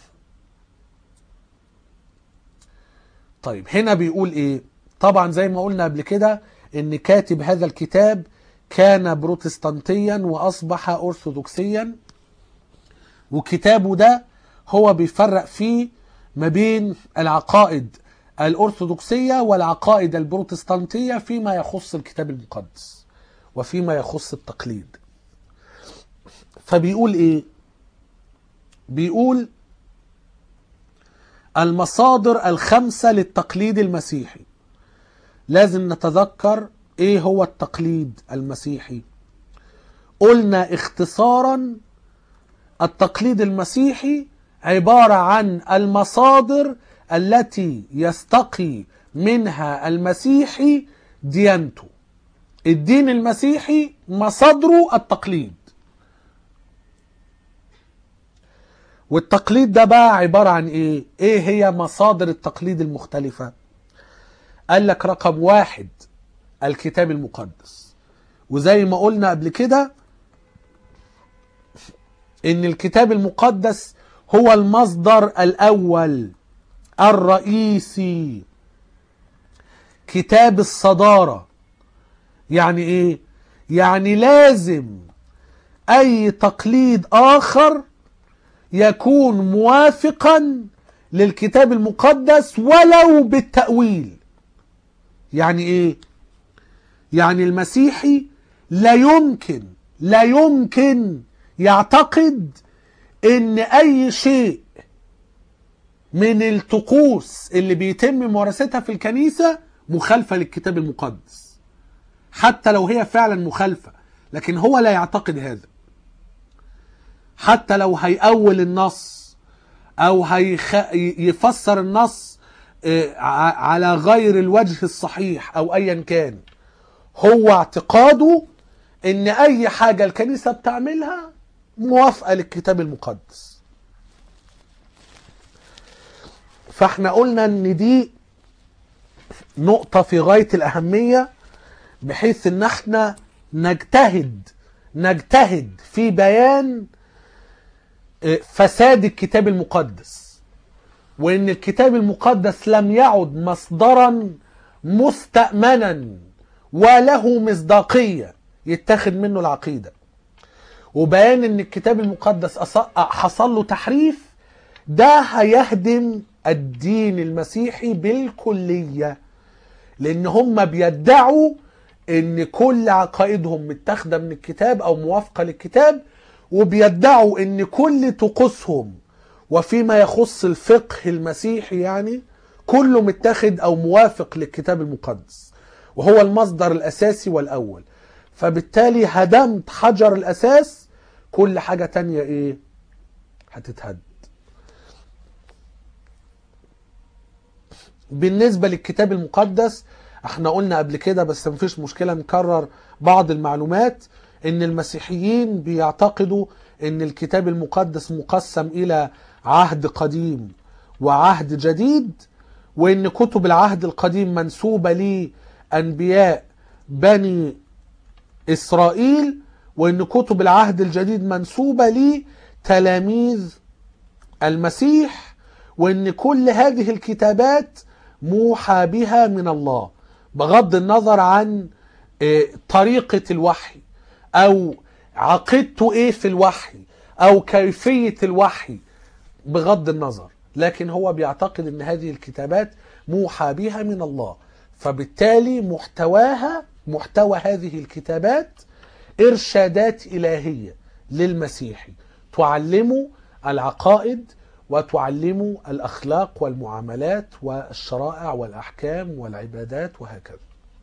Speaker 1: طيب هنا بيقول ايه طبعا زي ما قلنا قبل كده ان كاتب هذا الكتاب كان بروتستانتيا واصبح ارثوذكسيا وكتابه ده هو بيفرق فيه ما بين العقائد الأرثوذكسية والعقائد البروتستانتية فيما يخص الكتاب المقدس وفيما يخص التقليد فبيقول ايه بيقول المصادر الخمسة للتقليد المسيحي لازم نتذكر ايه هو التقليد المسيحي قلنا اختصارا التقليد المسيحي عبارة عن المصادر التي يستقي منها المسيحي ديانته الدين المسيحي مصادره التقليد والتقليد ده بقى عبارة عن ايه ايه هي مصادر التقليد المختلفة قال لك رقم واحد الكتاب المقدس وزي ما قلنا قبل كده ان الكتاب المقدس هو المصدر الاول الرئيسي كتاب الصدارة يعني ايه يعني لازم اي تقليد اخر يكون موافقا للكتاب المقدس ولو بالتأويل يعني ايه يعني المسيحي لا يمكن لا يمكن يعتقد ان اي شيء من الطقوس اللي بيتم ممارستها في الكنيسة مخالفة للكتاب المقدس حتى لو هي فعلا مخالفة لكن هو لا يعتقد هذا حتى لو هيأول النص او هيخ... يفسر النص آه، ع- على غير الوجه الصحيح او ايا كان هو اعتقاده ان اي حاجة الكنيسة بتعملها موافقة للكتاب المقدس فاحنا قلنا ان دي نقطة في غاية الأهمية بحيث ان احنا نجتهد نجتهد في بيان آه، فساد الكتاب المقدس وان الكتاب المقدس لم يعد مصدرا مستأمنا وله مصداقية يتخذ منه العقيدة وبيان ان الكتاب المقدس أص- حصل له تحريف ده هيهدم الدين المسيحي بالكلية لان هم بيدعوا ان كل عقائدهم متاخده من الكتاب او موافقه للكتاب وبيدعوا ان كل طقوسهم وفيما يخص الفقه المسيحي يعني كله متاخد او موافق للكتاب المقدس وهو المصدر الاساسي والاول فبالتالي هدمت حجر الاساس كل حاجه تانية ايه هتتهد بالنسبة للكتاب المقدس احنا قلنا قبل كده بس مفيش مشكلة نكرر بعض المعلومات ان المسيحيين بيعتقدوا ان الكتاب المقدس مقسم الى عهد قديم وعهد جديد وان كتب العهد القديم منسوبة لانبياء بني اسرائيل وان كتب العهد الجديد منسوبة لتلاميذ المسيح وان كل هذه الكتابات موحى بها من الله بغض النظر عن آه، طريقة الوحي او عقيدته ايه في الوحي او كيفية الوحي بغض النظر لكن هو بيعتقد ان هذه الكتابات موحى بها من الله فبالتالي محتواها محتوى هذه الكتابات ارشادات الهيه للمسيحي تعلمه العقائد وتعلمه الاخلاق والمعاملات والشرائع والاحكام والعبادات وهكذا.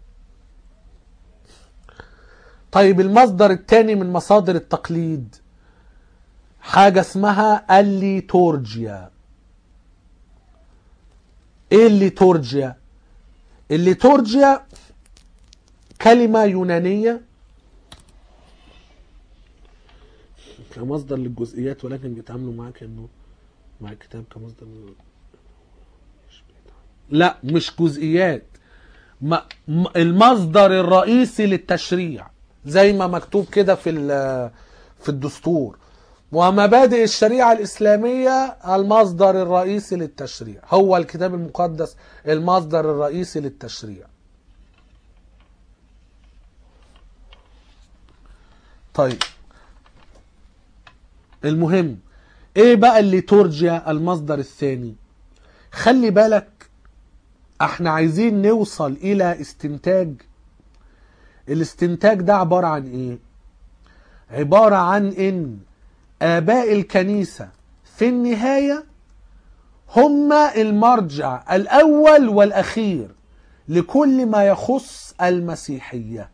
Speaker 1: طيب المصدر الثاني من مصادر التقليد حاجه اسمها الليتورجيا. ايه الليتورجيا؟ الليتورجيا كلمه يونانيه كمصدر للجزئيات ولكن بيتعاملوا معاه كانه مع الكتاب كمصدر مش بيتعامل. لا مش جزئيات ما م- المصدر الرئيسي للتشريع زي ما مكتوب كده في ال- في الدستور ومبادئ الشريعة الإسلامية المصدر الرئيسي للتشريع هو الكتاب المقدس المصدر الرئيسي للتشريع طيب المهم ايه بقى الليتورجيا المصدر الثاني خلي بالك احنا عايزين نوصل الى استنتاج الاستنتاج ده عبارة عن ايه عبارة عن ان اباء الكنيسة في النهاية هم المرجع الاول والاخير لكل ما يخص المسيحية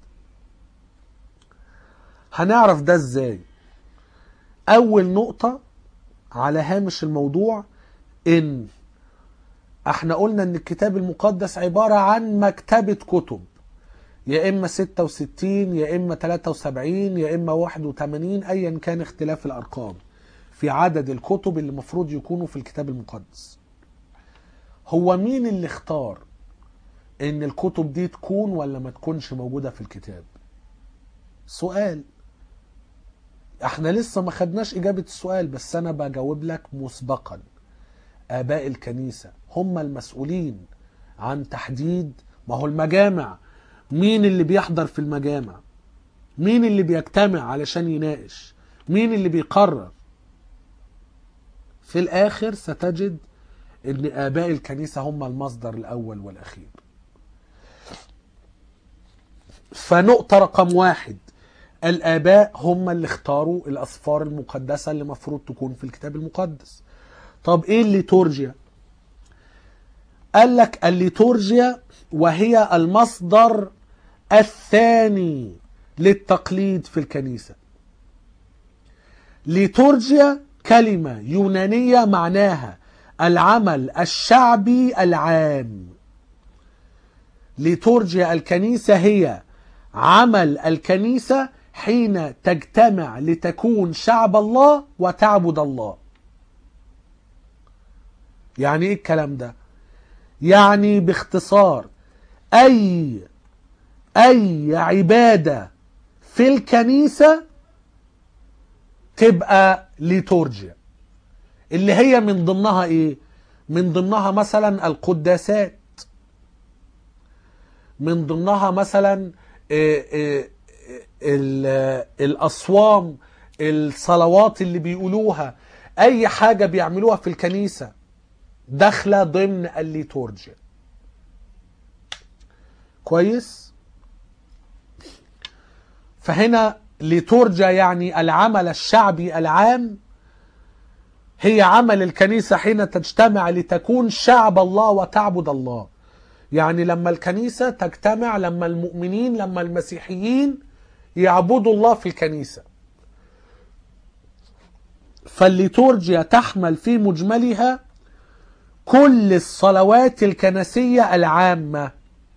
Speaker 1: هنعرف ده ازاي اول نقطة على هامش الموضوع ان احنا قلنا ان الكتاب المقدس عبارة عن مكتبة كتب يا اما 66 يا اما 73 يا اما 81 ايا كان اختلاف الارقام في عدد الكتب اللي المفروض يكونوا في الكتاب المقدس هو مين اللي اختار ان الكتب دي تكون ولا ما تكونش موجودة في الكتاب سؤال احنا لسه ما خدناش اجابة السؤال بس انا بجاوب لك مسبقا اباء الكنيسة هم المسؤولين عن تحديد ما هو المجامع مين اللي بيحضر في المجامع مين اللي بيجتمع علشان يناقش مين اللي بيقرر في الاخر ستجد ان اباء الكنيسة هم المصدر الاول والاخير فنقطة رقم واحد الآباء هم اللي اختاروا الأسفار المقدسة اللي مفروض تكون في الكتاب المقدس طب إيه الليتورجيا؟ قال لك الليتورجيا وهي المصدر الثاني للتقليد في الكنيسة ليتورجيا كلمة يونانية معناها العمل الشعبي العام ليتورجيا الكنيسة هي عمل الكنيسة حين تجتمع لتكون شعب الله وتعبد الله يعني ايه الكلام ده يعني باختصار اي اي عبادة في الكنيسة تبقى ليتورجيا اللي هي من ضمنها ايه من ضمنها مثلا القداسات من ضمنها مثلا إيه إيه ال- الاصوام الصلوات اللي بيقولوها اي حاجة بيعملوها في الكنيسة داخلة ضمن الليتورجيا كويس فهنا ليتورجيا يعني العمل الشعبي العام هي عمل الكنيسة حين تجتمع لتكون شعب الله وتعبد الله يعني لما الكنيسة تجتمع لما المؤمنين لما المسيحيين يعبدوا الله في الكنيسة فالليتورجيا تحمل في مجملها كل الصلوات الكنسية العامة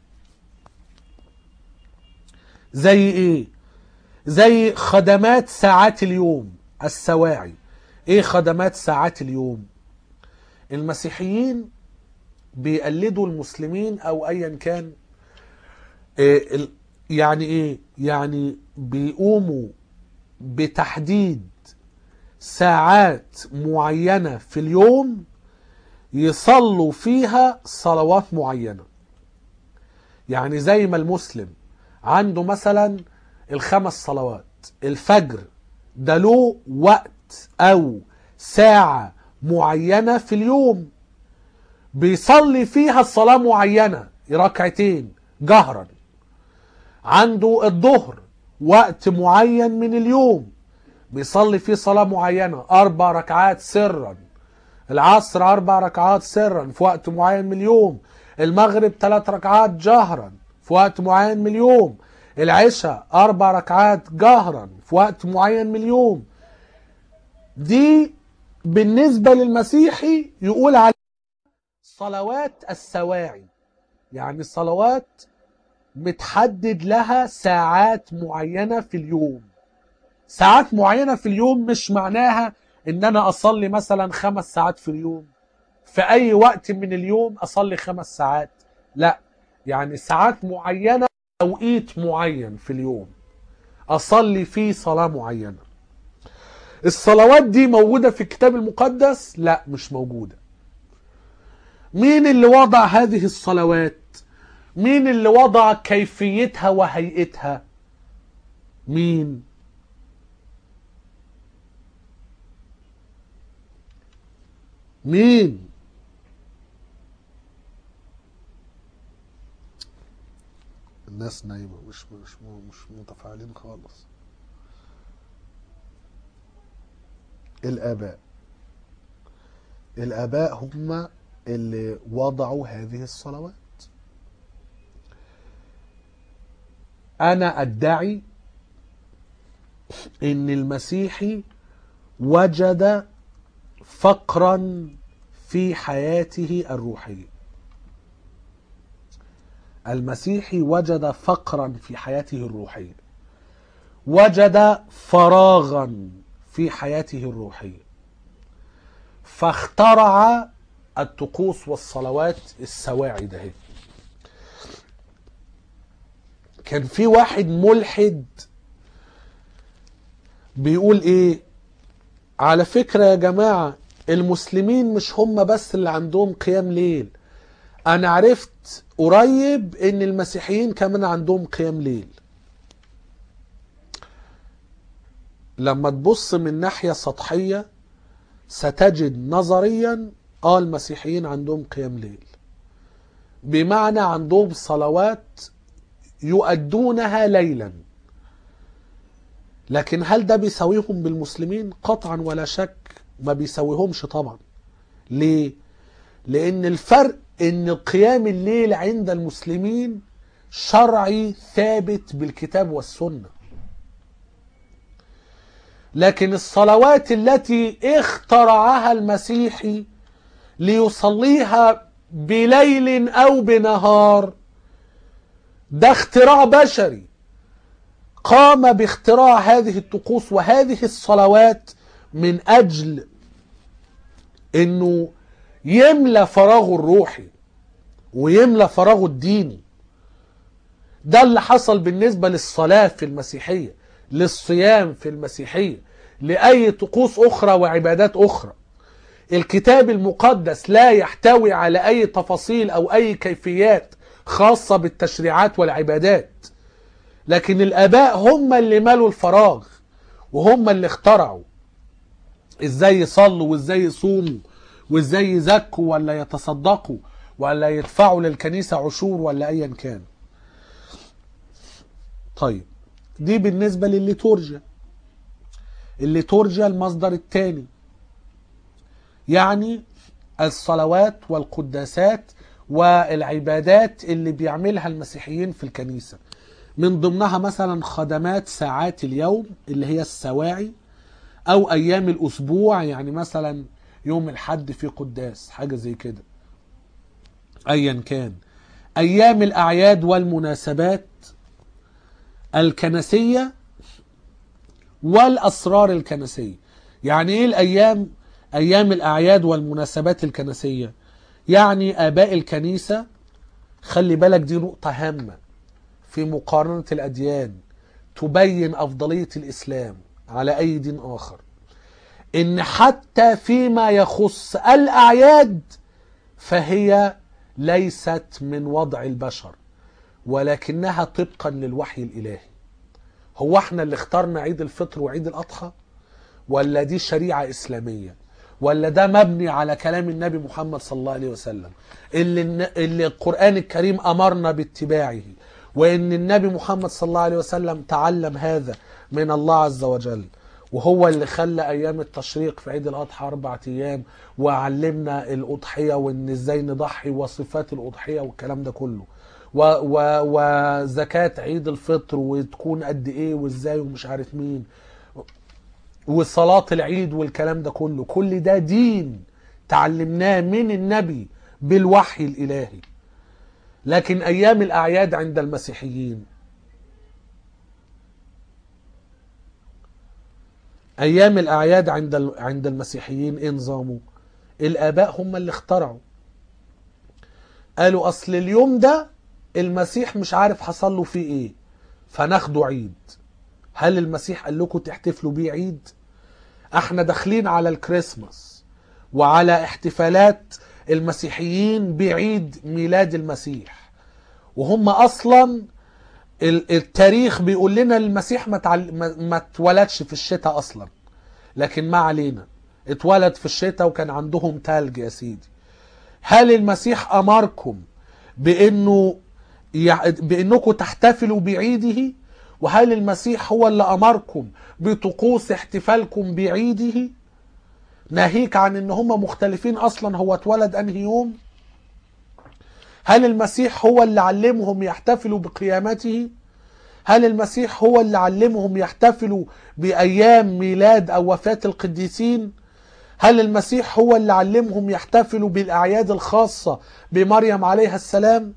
Speaker 1: زي ايه زي خدمات ساعات اليوم السواعي ايه خدمات ساعات اليوم المسيحيين بيقلدوا المسلمين او ايا كان إيه ال- يعني ايه يعني بيقوموا بتحديد ساعات معينة في اليوم يصلوا فيها صلوات معينة يعني زي ما المسلم عنده مثلا الخمس صلوات الفجر ده له وقت او ساعة معينة في اليوم بيصلي فيها الصلاة معينة ركعتين جهرا عنده الظهر وقت معين من اليوم بيصلي فيه صلاة معينة أربع ركعات سرا العصر أربع ركعات سرا في وقت معين من اليوم المغرب ثلاث ركعات جهرا في وقت معين من اليوم العشاء أربع ركعات جهرا في وقت معين من اليوم دي بالنسبة للمسيحي يقول على صلوات السواعي يعني صلوات متحدد لها ساعات معينة في اليوم ساعات معينة في اليوم مش معناها ان انا اصلي مثلا خمس ساعات في اليوم في اي وقت من اليوم اصلي خمس ساعات لا يعني ساعات معينة توقيت معين في اليوم اصلي فيه صلاة معينة الصلوات دي موجودة في الكتاب المقدس لا مش موجودة مين اللي وضع هذه الصلوات مين اللي وضع كيفيتها وهيئتها مين مين الناس نايمة مش مش مش متفاعلين خالص الآباء الآباء هم اللي وضعوا هذه الصلوات أنا أدعي إن المسيحي وجد فقرا في حياته الروحيه المسيحي وجد فقرا في حياته الروحيه وجد فراغا في حياته الروحيه فاخترع الطقوس والصلوات السواعي ده كان في واحد ملحد بيقول ايه على فكرة يا جماعة المسلمين مش هم بس اللي عندهم قيام ليل انا عرفت قريب ان المسيحيين كمان عندهم قيام ليل لما تبص من ناحية سطحية ستجد نظريا اه المسيحيين عندهم قيام ليل بمعنى عندهم صلوات يؤدونها ليلا لكن هل ده بيساويهم بالمسلمين قطعا ولا شك ما بيساويهمش طبعا ليه لان الفرق ان قيام الليل عند المسلمين شرعي ثابت بالكتاب والسنه لكن الصلوات التي اخترعها المسيحي ليصليها بليل او بنهار ده اختراع بشري قام باختراع هذه الطقوس وهذه الصلوات من اجل انه يملى فراغه الروحي ويملى فراغه الديني ده اللي حصل بالنسبة للصلاة في المسيحية للصيام في المسيحية لأي طقوس أخرى وعبادات أخرى الكتاب المقدس لا يحتوي على أي تفاصيل أو أي كيفيات خاصة بالتشريعات والعبادات لكن الآباء هم اللي ملوا الفراغ وهم اللي اخترعوا ازاي يصلوا وازاي يصوموا وازاي يزكوا ولا يتصدقوا ولا يدفعوا للكنيسة عشور ولا ايا كان طيب دي بالنسبة للليتورجيا الليتورجيا المصدر الثاني يعني الصلوات والقداسات والعبادات اللي بيعملها المسيحيين في الكنيسة من ضمنها مثلا خدمات ساعات اليوم اللي هي السواعي او ايام الاسبوع يعني مثلا يوم الحد في قداس حاجة زي كده ايا كان ايام الاعياد والمناسبات الكنسية والاسرار الكنسية يعني ايه الايام ايام الاعياد والمناسبات الكنسية يعني اباء الكنيسة خلي بالك دي نقطة هامة في مقارنة الاديان تبين افضلية الاسلام على اي دين اخر ان حتى فيما يخص الاعياد فهي ليست من وضع البشر ولكنها طبقا للوحي الالهي هو احنا اللي اخترنا عيد الفطر وعيد الاضحى ولا دي شريعه اسلاميه ولا ده مبني على كلام النبي محمد صلى الله عليه وسلم اللي اللي القران الكريم امرنا باتباعه وان النبي محمد صلى الله عليه وسلم تعلم هذا من الله عز وجل وهو اللي خلى ايام التشريق في عيد الاضحى اربع ايام وعلمنا الاضحيه وان ازاي نضحي وصفات الاضحيه والكلام ده كله و و وزكاه عيد الفطر وتكون قد ايه وازاي ومش عارف مين وصلاه العيد والكلام ده كله كل ده دين تعلمناه من النبي بالوحي الالهي لكن ايام الاعياد عند المسيحيين ايام الاعياد عند عند المسيحيين ايه نظامه الاباء هم اللي اخترعوا قالوا اصل اليوم ده المسيح مش عارف حصل له فيه ايه فناخده عيد هل المسيح قال لكم تحتفلوا بيه عيد احنا داخلين على الكريسماس وعلى احتفالات المسيحيين بعيد ميلاد المسيح وهم اصلا التاريخ بيقول لنا المسيح ما تعل... ما اتولدش في الشتاء اصلا لكن ما علينا اتولد في الشتاء وكان عندهم تلج يا سيدي هل المسيح امركم بانه يع- بانكم تحتفلوا بعيده وهل المسيح هو اللي امركم بطقوس احتفالكم بعيده ناهيك عن ان هم مختلفين اصلا هو اتولد انهي يوم هل المسيح هو اللي علمهم يحتفلوا بقيامته هل المسيح هو اللي علمهم يحتفلوا بايام ميلاد او وفاه القديسين هل المسيح هو اللي علمهم يحتفلوا بالاعياد الخاصه بمريم عليها السلام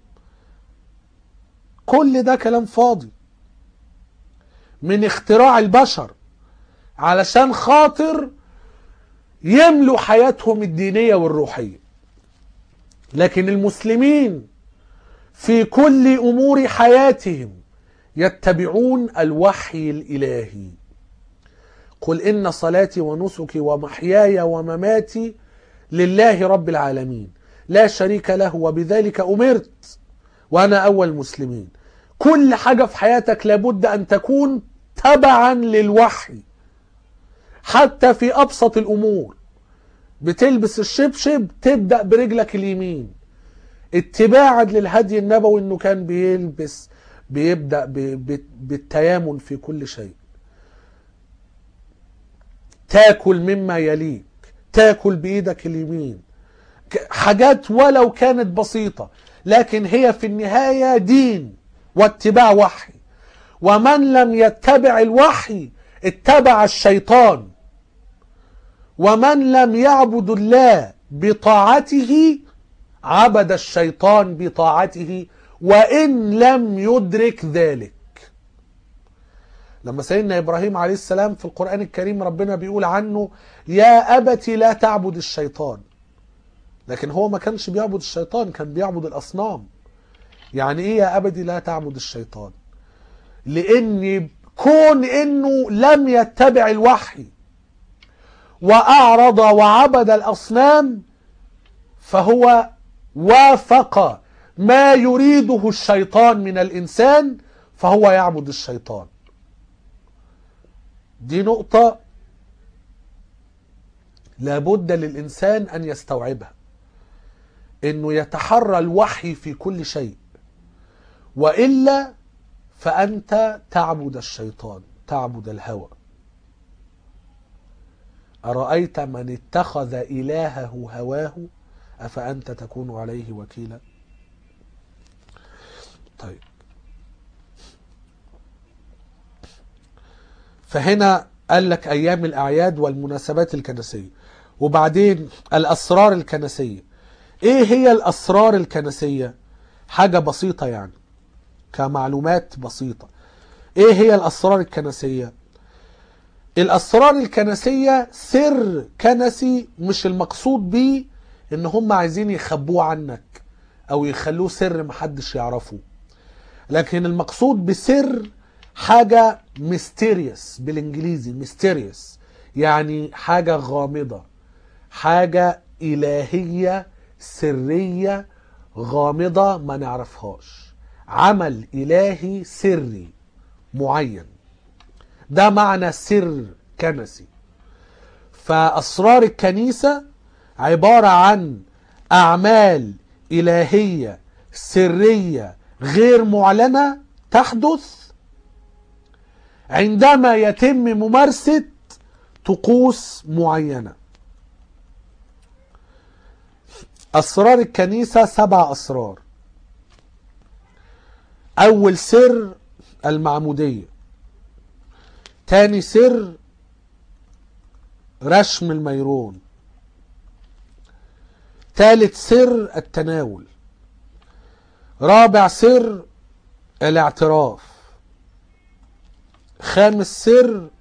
Speaker 1: كل ده كلام فاضي من اختراع البشر علشان خاطر يملوا حياتهم الدينيه والروحيه لكن المسلمين في كل امور حياتهم يتبعون الوحي الالهي قل ان صلاتي ونسكي ومحياي ومماتي لله رب العالمين لا شريك له وبذلك امرت وانا اول المسلمين كل حاجه في حياتك لابد ان تكون تبعا للوحي حتى في ابسط الامور بتلبس الشبشب تبدا برجلك اليمين اتباعا للهدي النبوي انه كان بيلبس بيبدا ب- ب- بالتيامن في كل شيء تاكل مما يليك تاكل بايدك اليمين ك- حاجات ولو كانت بسيطه لكن هي في النهايه دين واتباع وحي ومن لم يتبع الوحي اتبع الشيطان ومن لم يعبد الله بطاعته عبد الشيطان بطاعته وان لم يدرك ذلك لما سيدنا ابراهيم عليه السلام في القران الكريم ربنا بيقول عنه يا ابت لا تعبد الشيطان لكن هو ما كانش بيعبد الشيطان كان بيعبد الاصنام يعني ايه يا ابدي لا تعبد الشيطان لان كون انه لم يتبع الوحي واعرض وعبد الاصنام فهو وافق ما يريده الشيطان من الانسان فهو يعبد الشيطان دي نقطه لابد للانسان ان يستوعبها انه يتحرى الوحي في كل شيء والا فانت تعبد الشيطان تعبد الهوى ارايت من اتخذ الهه هواه افانت تكون عليه وكيلا طيب فهنا قال لك ايام الاعياد والمناسبات الكنسيه وبعدين الاسرار الكنسيه ايه هي الاسرار الكنسيه حاجه بسيطه يعني كمعلومات بسيطه ايه هي الاسرار الكنسيه الاسرار الكنسيه سر كنسي مش المقصود بيه ان هم عايزين يخبوه عنك او يخلوه سر محدش يعرفه لكن المقصود بسر حاجة ميستيريوس بالانجليزي ميستيريوس يعني حاجة غامضة حاجة إلهية سرية غامضة ما نعرفهاش عمل إلهي سري معين ده معنى سر كنسي فأسرار الكنيسة عبارة عن أعمال إلهية سرية غير معلنة تحدث عندما يتم ممارسة طقوس معينة أسرار الكنيسة سبع أسرار أول سر المعمودية تاني سر رشم الميرون ثالث سر التناول رابع سر الاعتراف خامس سر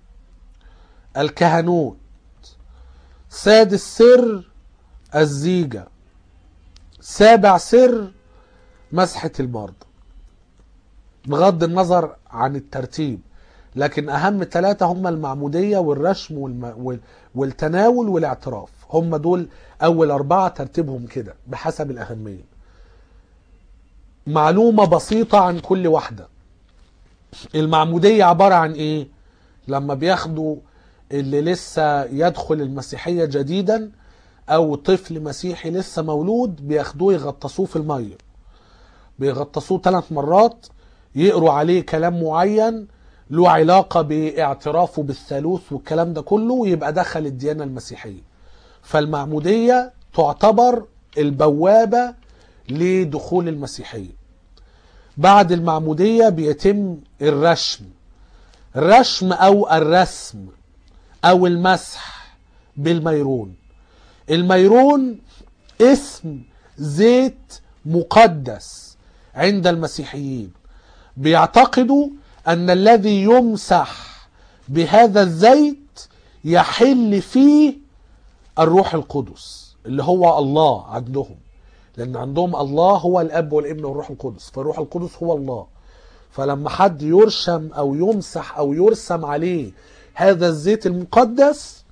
Speaker 1: الكهنوت سادس سر الزيجة سابع سر مسحة المرضى بغض النظر عن الترتيب لكن أهم ثلاثة هم المعمودية والرشم والم... وال... والتناول والاعتراف هم دول أول أربعة ترتيبهم كده بحسب الأهمية معلومة بسيطة عن كل واحدة المعمودية عبارة عن إيه؟ لما بياخدوا اللي لسه يدخل المسيحية جديدا او طفل مسيحي لسه مولود بياخدوه يغطسوه في المية بيغطسوه ثلاث مرات يقروا عليه كلام معين له علاقة باعترافه بالثالوث والكلام ده كله ويبقى دخل الديانة المسيحية فالمعمودية تعتبر البوابة لدخول المسيحية بعد المعمودية بيتم الرشم الرشم أو الرسم أو المسح بالميرون الميرون اسم زيت مقدس عند المسيحيين بيعتقدوا أن الذي يمسح بهذا الزيت يحل فيه الروح القدس اللي هو الله عندهم لأن عندهم الله هو الأب والابن والروح القدس فالروح القدس هو الله فلما حد يرشم أو يمسح أو يرسم عليه هذا الزيت المقدس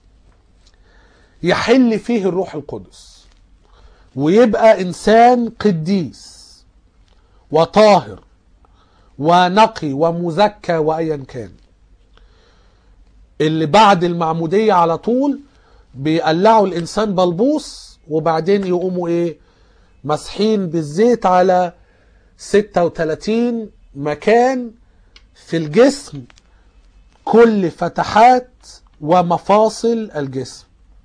Speaker 1: يحل فيه الروح القدس ويبقى إنسان قديس وطاهر ونقي ومزكى وأيا كان اللي بعد المعمودية على طول بيقلعوا الإنسان بلبوس وبعدين يقوموا إيه مسحين بالزيت على 36 مكان في الجسم كل فتحات ومفاصل الجسم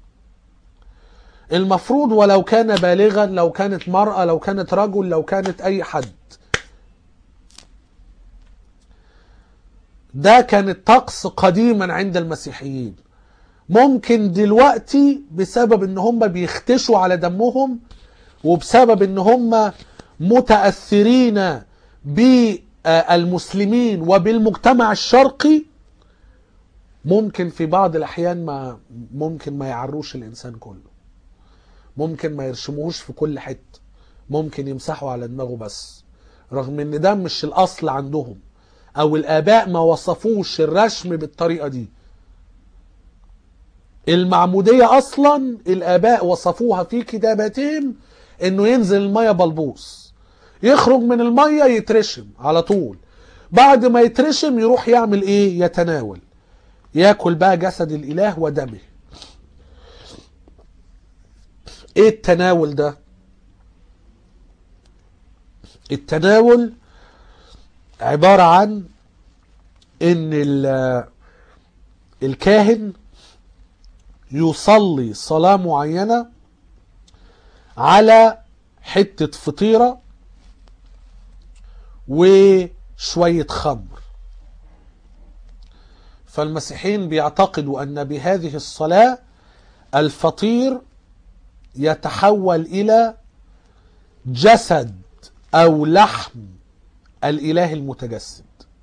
Speaker 1: المفروض ولو كان بالغا لو كانت مرأة لو كانت رجل لو كانت أي حد ده كان الطقس قديما عند المسيحيين ممكن دلوقتي بسبب ان هم بيختشوا على دمهم وبسبب ان هم متأثرين بالمسلمين وبالمجتمع الشرقي ممكن في بعض الاحيان ما ممكن ما يعروش الانسان كله ممكن ما يرشموهوش في كل حته ممكن يمسحوا على دماغه بس رغم ان ده مش الاصل عندهم او الاباء ما وصفوش الرشم بالطريقه دي المعموديه اصلا الاباء وصفوها في كتاباتهم انه ينزل الميه بلبوس يخرج من الميه يترشم على طول بعد ما يترشم يروح يعمل ايه يتناول ياكل بقى جسد الاله ودمه ايه التناول ده التناول عبارة عن ان الكاهن يصلي صلاة معينة على حتة فطيرة وشوية خمر فالمسيحيين بيعتقدوا ان بهذه الصلاة الفطير يتحول الى جسد او لحم الاله المتجسد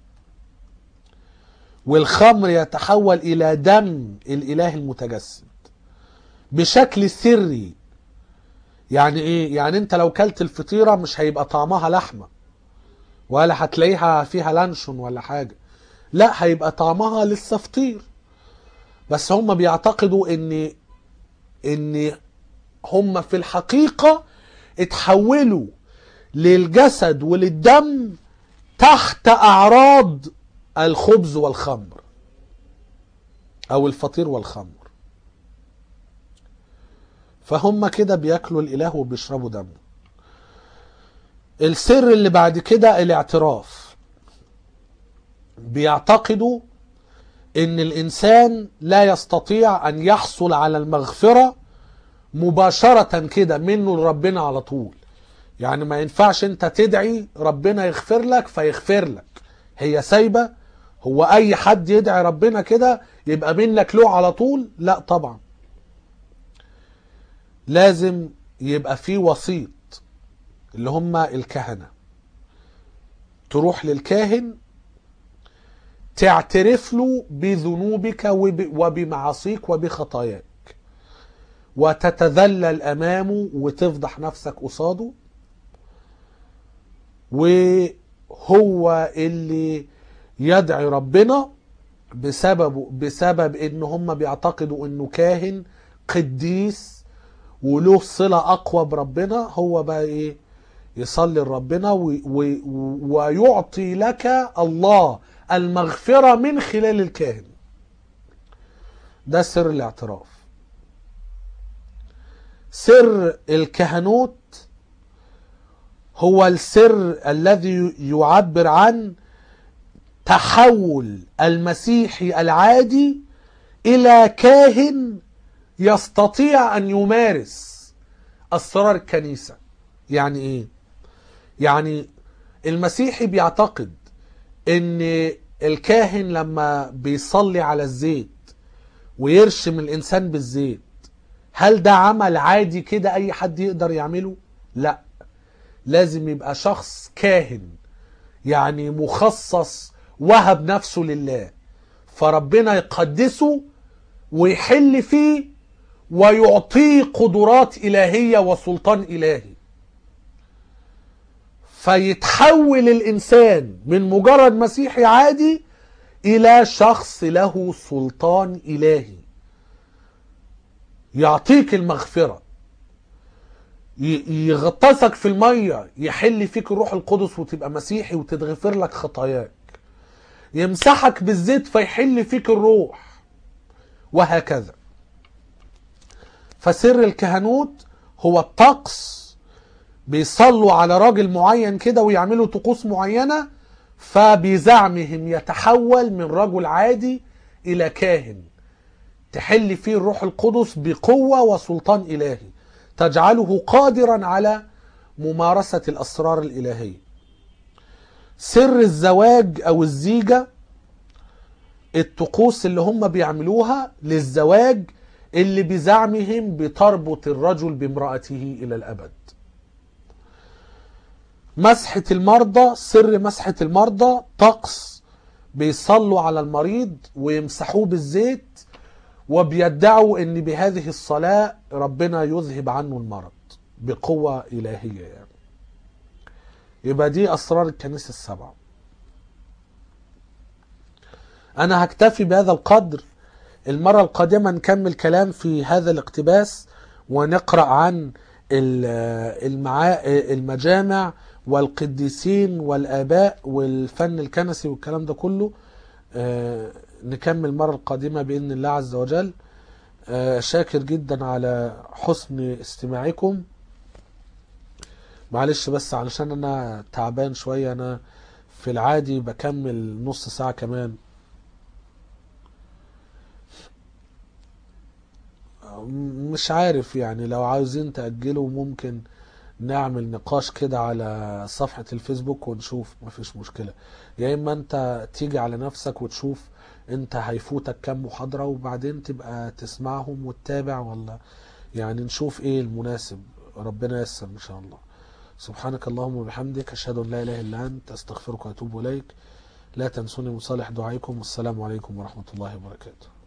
Speaker 1: والخمر يتحول الى دم الاله المتجسد بشكل سري يعني ايه يعني انت لو كلت الفطيرة مش هيبقى طعمها لحمة ولا هتلاقيها فيها لانشون ولا حاجة لا هيبقى طعمها لسه فطير بس هم بيعتقدوا ان ان هم في الحقيقة اتحولوا للجسد وللدم تحت اعراض الخبز والخمر او الفطير والخمر فهم كده بياكلوا الاله وبيشربوا دمه السر اللي بعد كده الاعتراف بيعتقدوا ان الانسان لا يستطيع ان يحصل على المغفرة مباشرة كده منه لربنا على طول يعني ما ينفعش انت تدعي ربنا يغفر لك فيغفر لك هي سايبة هو اي حد يدعي ربنا كده يبقى منك له على طول لا طبعا لازم يبقى في وسيط اللي هم الكهنة تروح للكاهن تعترف له بذنوبك وبمعاصيك وبخطاياك وتتذلل امامه وتفضح نفسك قصاده وهو اللي يدعي ربنا بسبب بسبب ان هم بيعتقدوا انه كاهن قديس وله صله اقوى بربنا هو بقى ايه يصلي لربنا ويعطي لك الله المغفره من خلال الكاهن ده سر الاعتراف سر الكهنوت هو السر الذي يعبر عن تحول المسيحي العادي الى كاهن يستطيع ان يمارس اسرار الكنيسه يعني ايه يعني المسيحي بيعتقد ان الكاهن لما بيصلي على الزيت ويرشم الانسان بالزيت هل ده عمل عادي كده اي حد يقدر يعمله لا لازم يبقى شخص كاهن يعني مخصص وهب نفسه لله فربنا يقدسه ويحل فيه ويعطيه قدرات إلهية وسلطان إلهي فيتحول الإنسان من مجرد مسيحي عادي إلى شخص له سلطان إلهي يعطيك المغفرة ي- يغطسك في المية يحل فيك الروح القدس وتبقى مسيحي وتتغفر لك خطاياك يمسحك بالزيت فيحل فيك الروح وهكذا فسر الكهنوت هو الطقس بيصلوا على راجل معين كده ويعملوا طقوس معينة فبزعمهم يتحول من رجل عادي إلى كاهن تحل فيه الروح القدس بقوة وسلطان إلهي تجعله قادرا على ممارسة الأسرار الإلهية سر الزواج أو الزيجة الطقوس اللي هم بيعملوها للزواج اللي بزعمهم بتربط الرجل بامرأته إلى الأبد مسحة المرضى سر مسحة المرضى طقس بيصلوا على المريض ويمسحوه بالزيت وبيدعوا ان بهذه الصلاة ربنا يذهب عنه المرض بقوة إلهية يعني يبقى دي أسرار الكنيسة السبعة أنا هكتفي بهذا القدر المرة القادمة نكمل كلام في هذا الاقتباس ونقرأ عن ال- المعا... المجامع والقديسين والآباء والفن الكنسي والكلام ده كله آه، نكمل المرة القادمة بإذن الله عز وجل آه، شاكر جدا على حسن استماعكم معلش بس علشان أنا تعبان شوية أنا في العادي بكمل نص ساعة كمان مش عارف يعني لو عاوزين تأجلوا ممكن نعمل نقاش كده على صفحة الفيسبوك ونشوف مفيش مشكلة يا إما أنت تيجي على نفسك وتشوف أنت هيفوتك كام محاضرة وبعدين تبقى تسمعهم وتتابع ولا يعني نشوف إيه المناسب ربنا ييسر إن شاء الله سبحانك اللهم وبحمدك أشهد أن لا إله إلا أنت أستغفرك وأتوب إليك لا تنسوني من صالح دعائكم والسلام عليكم ورحمة الله وبركاته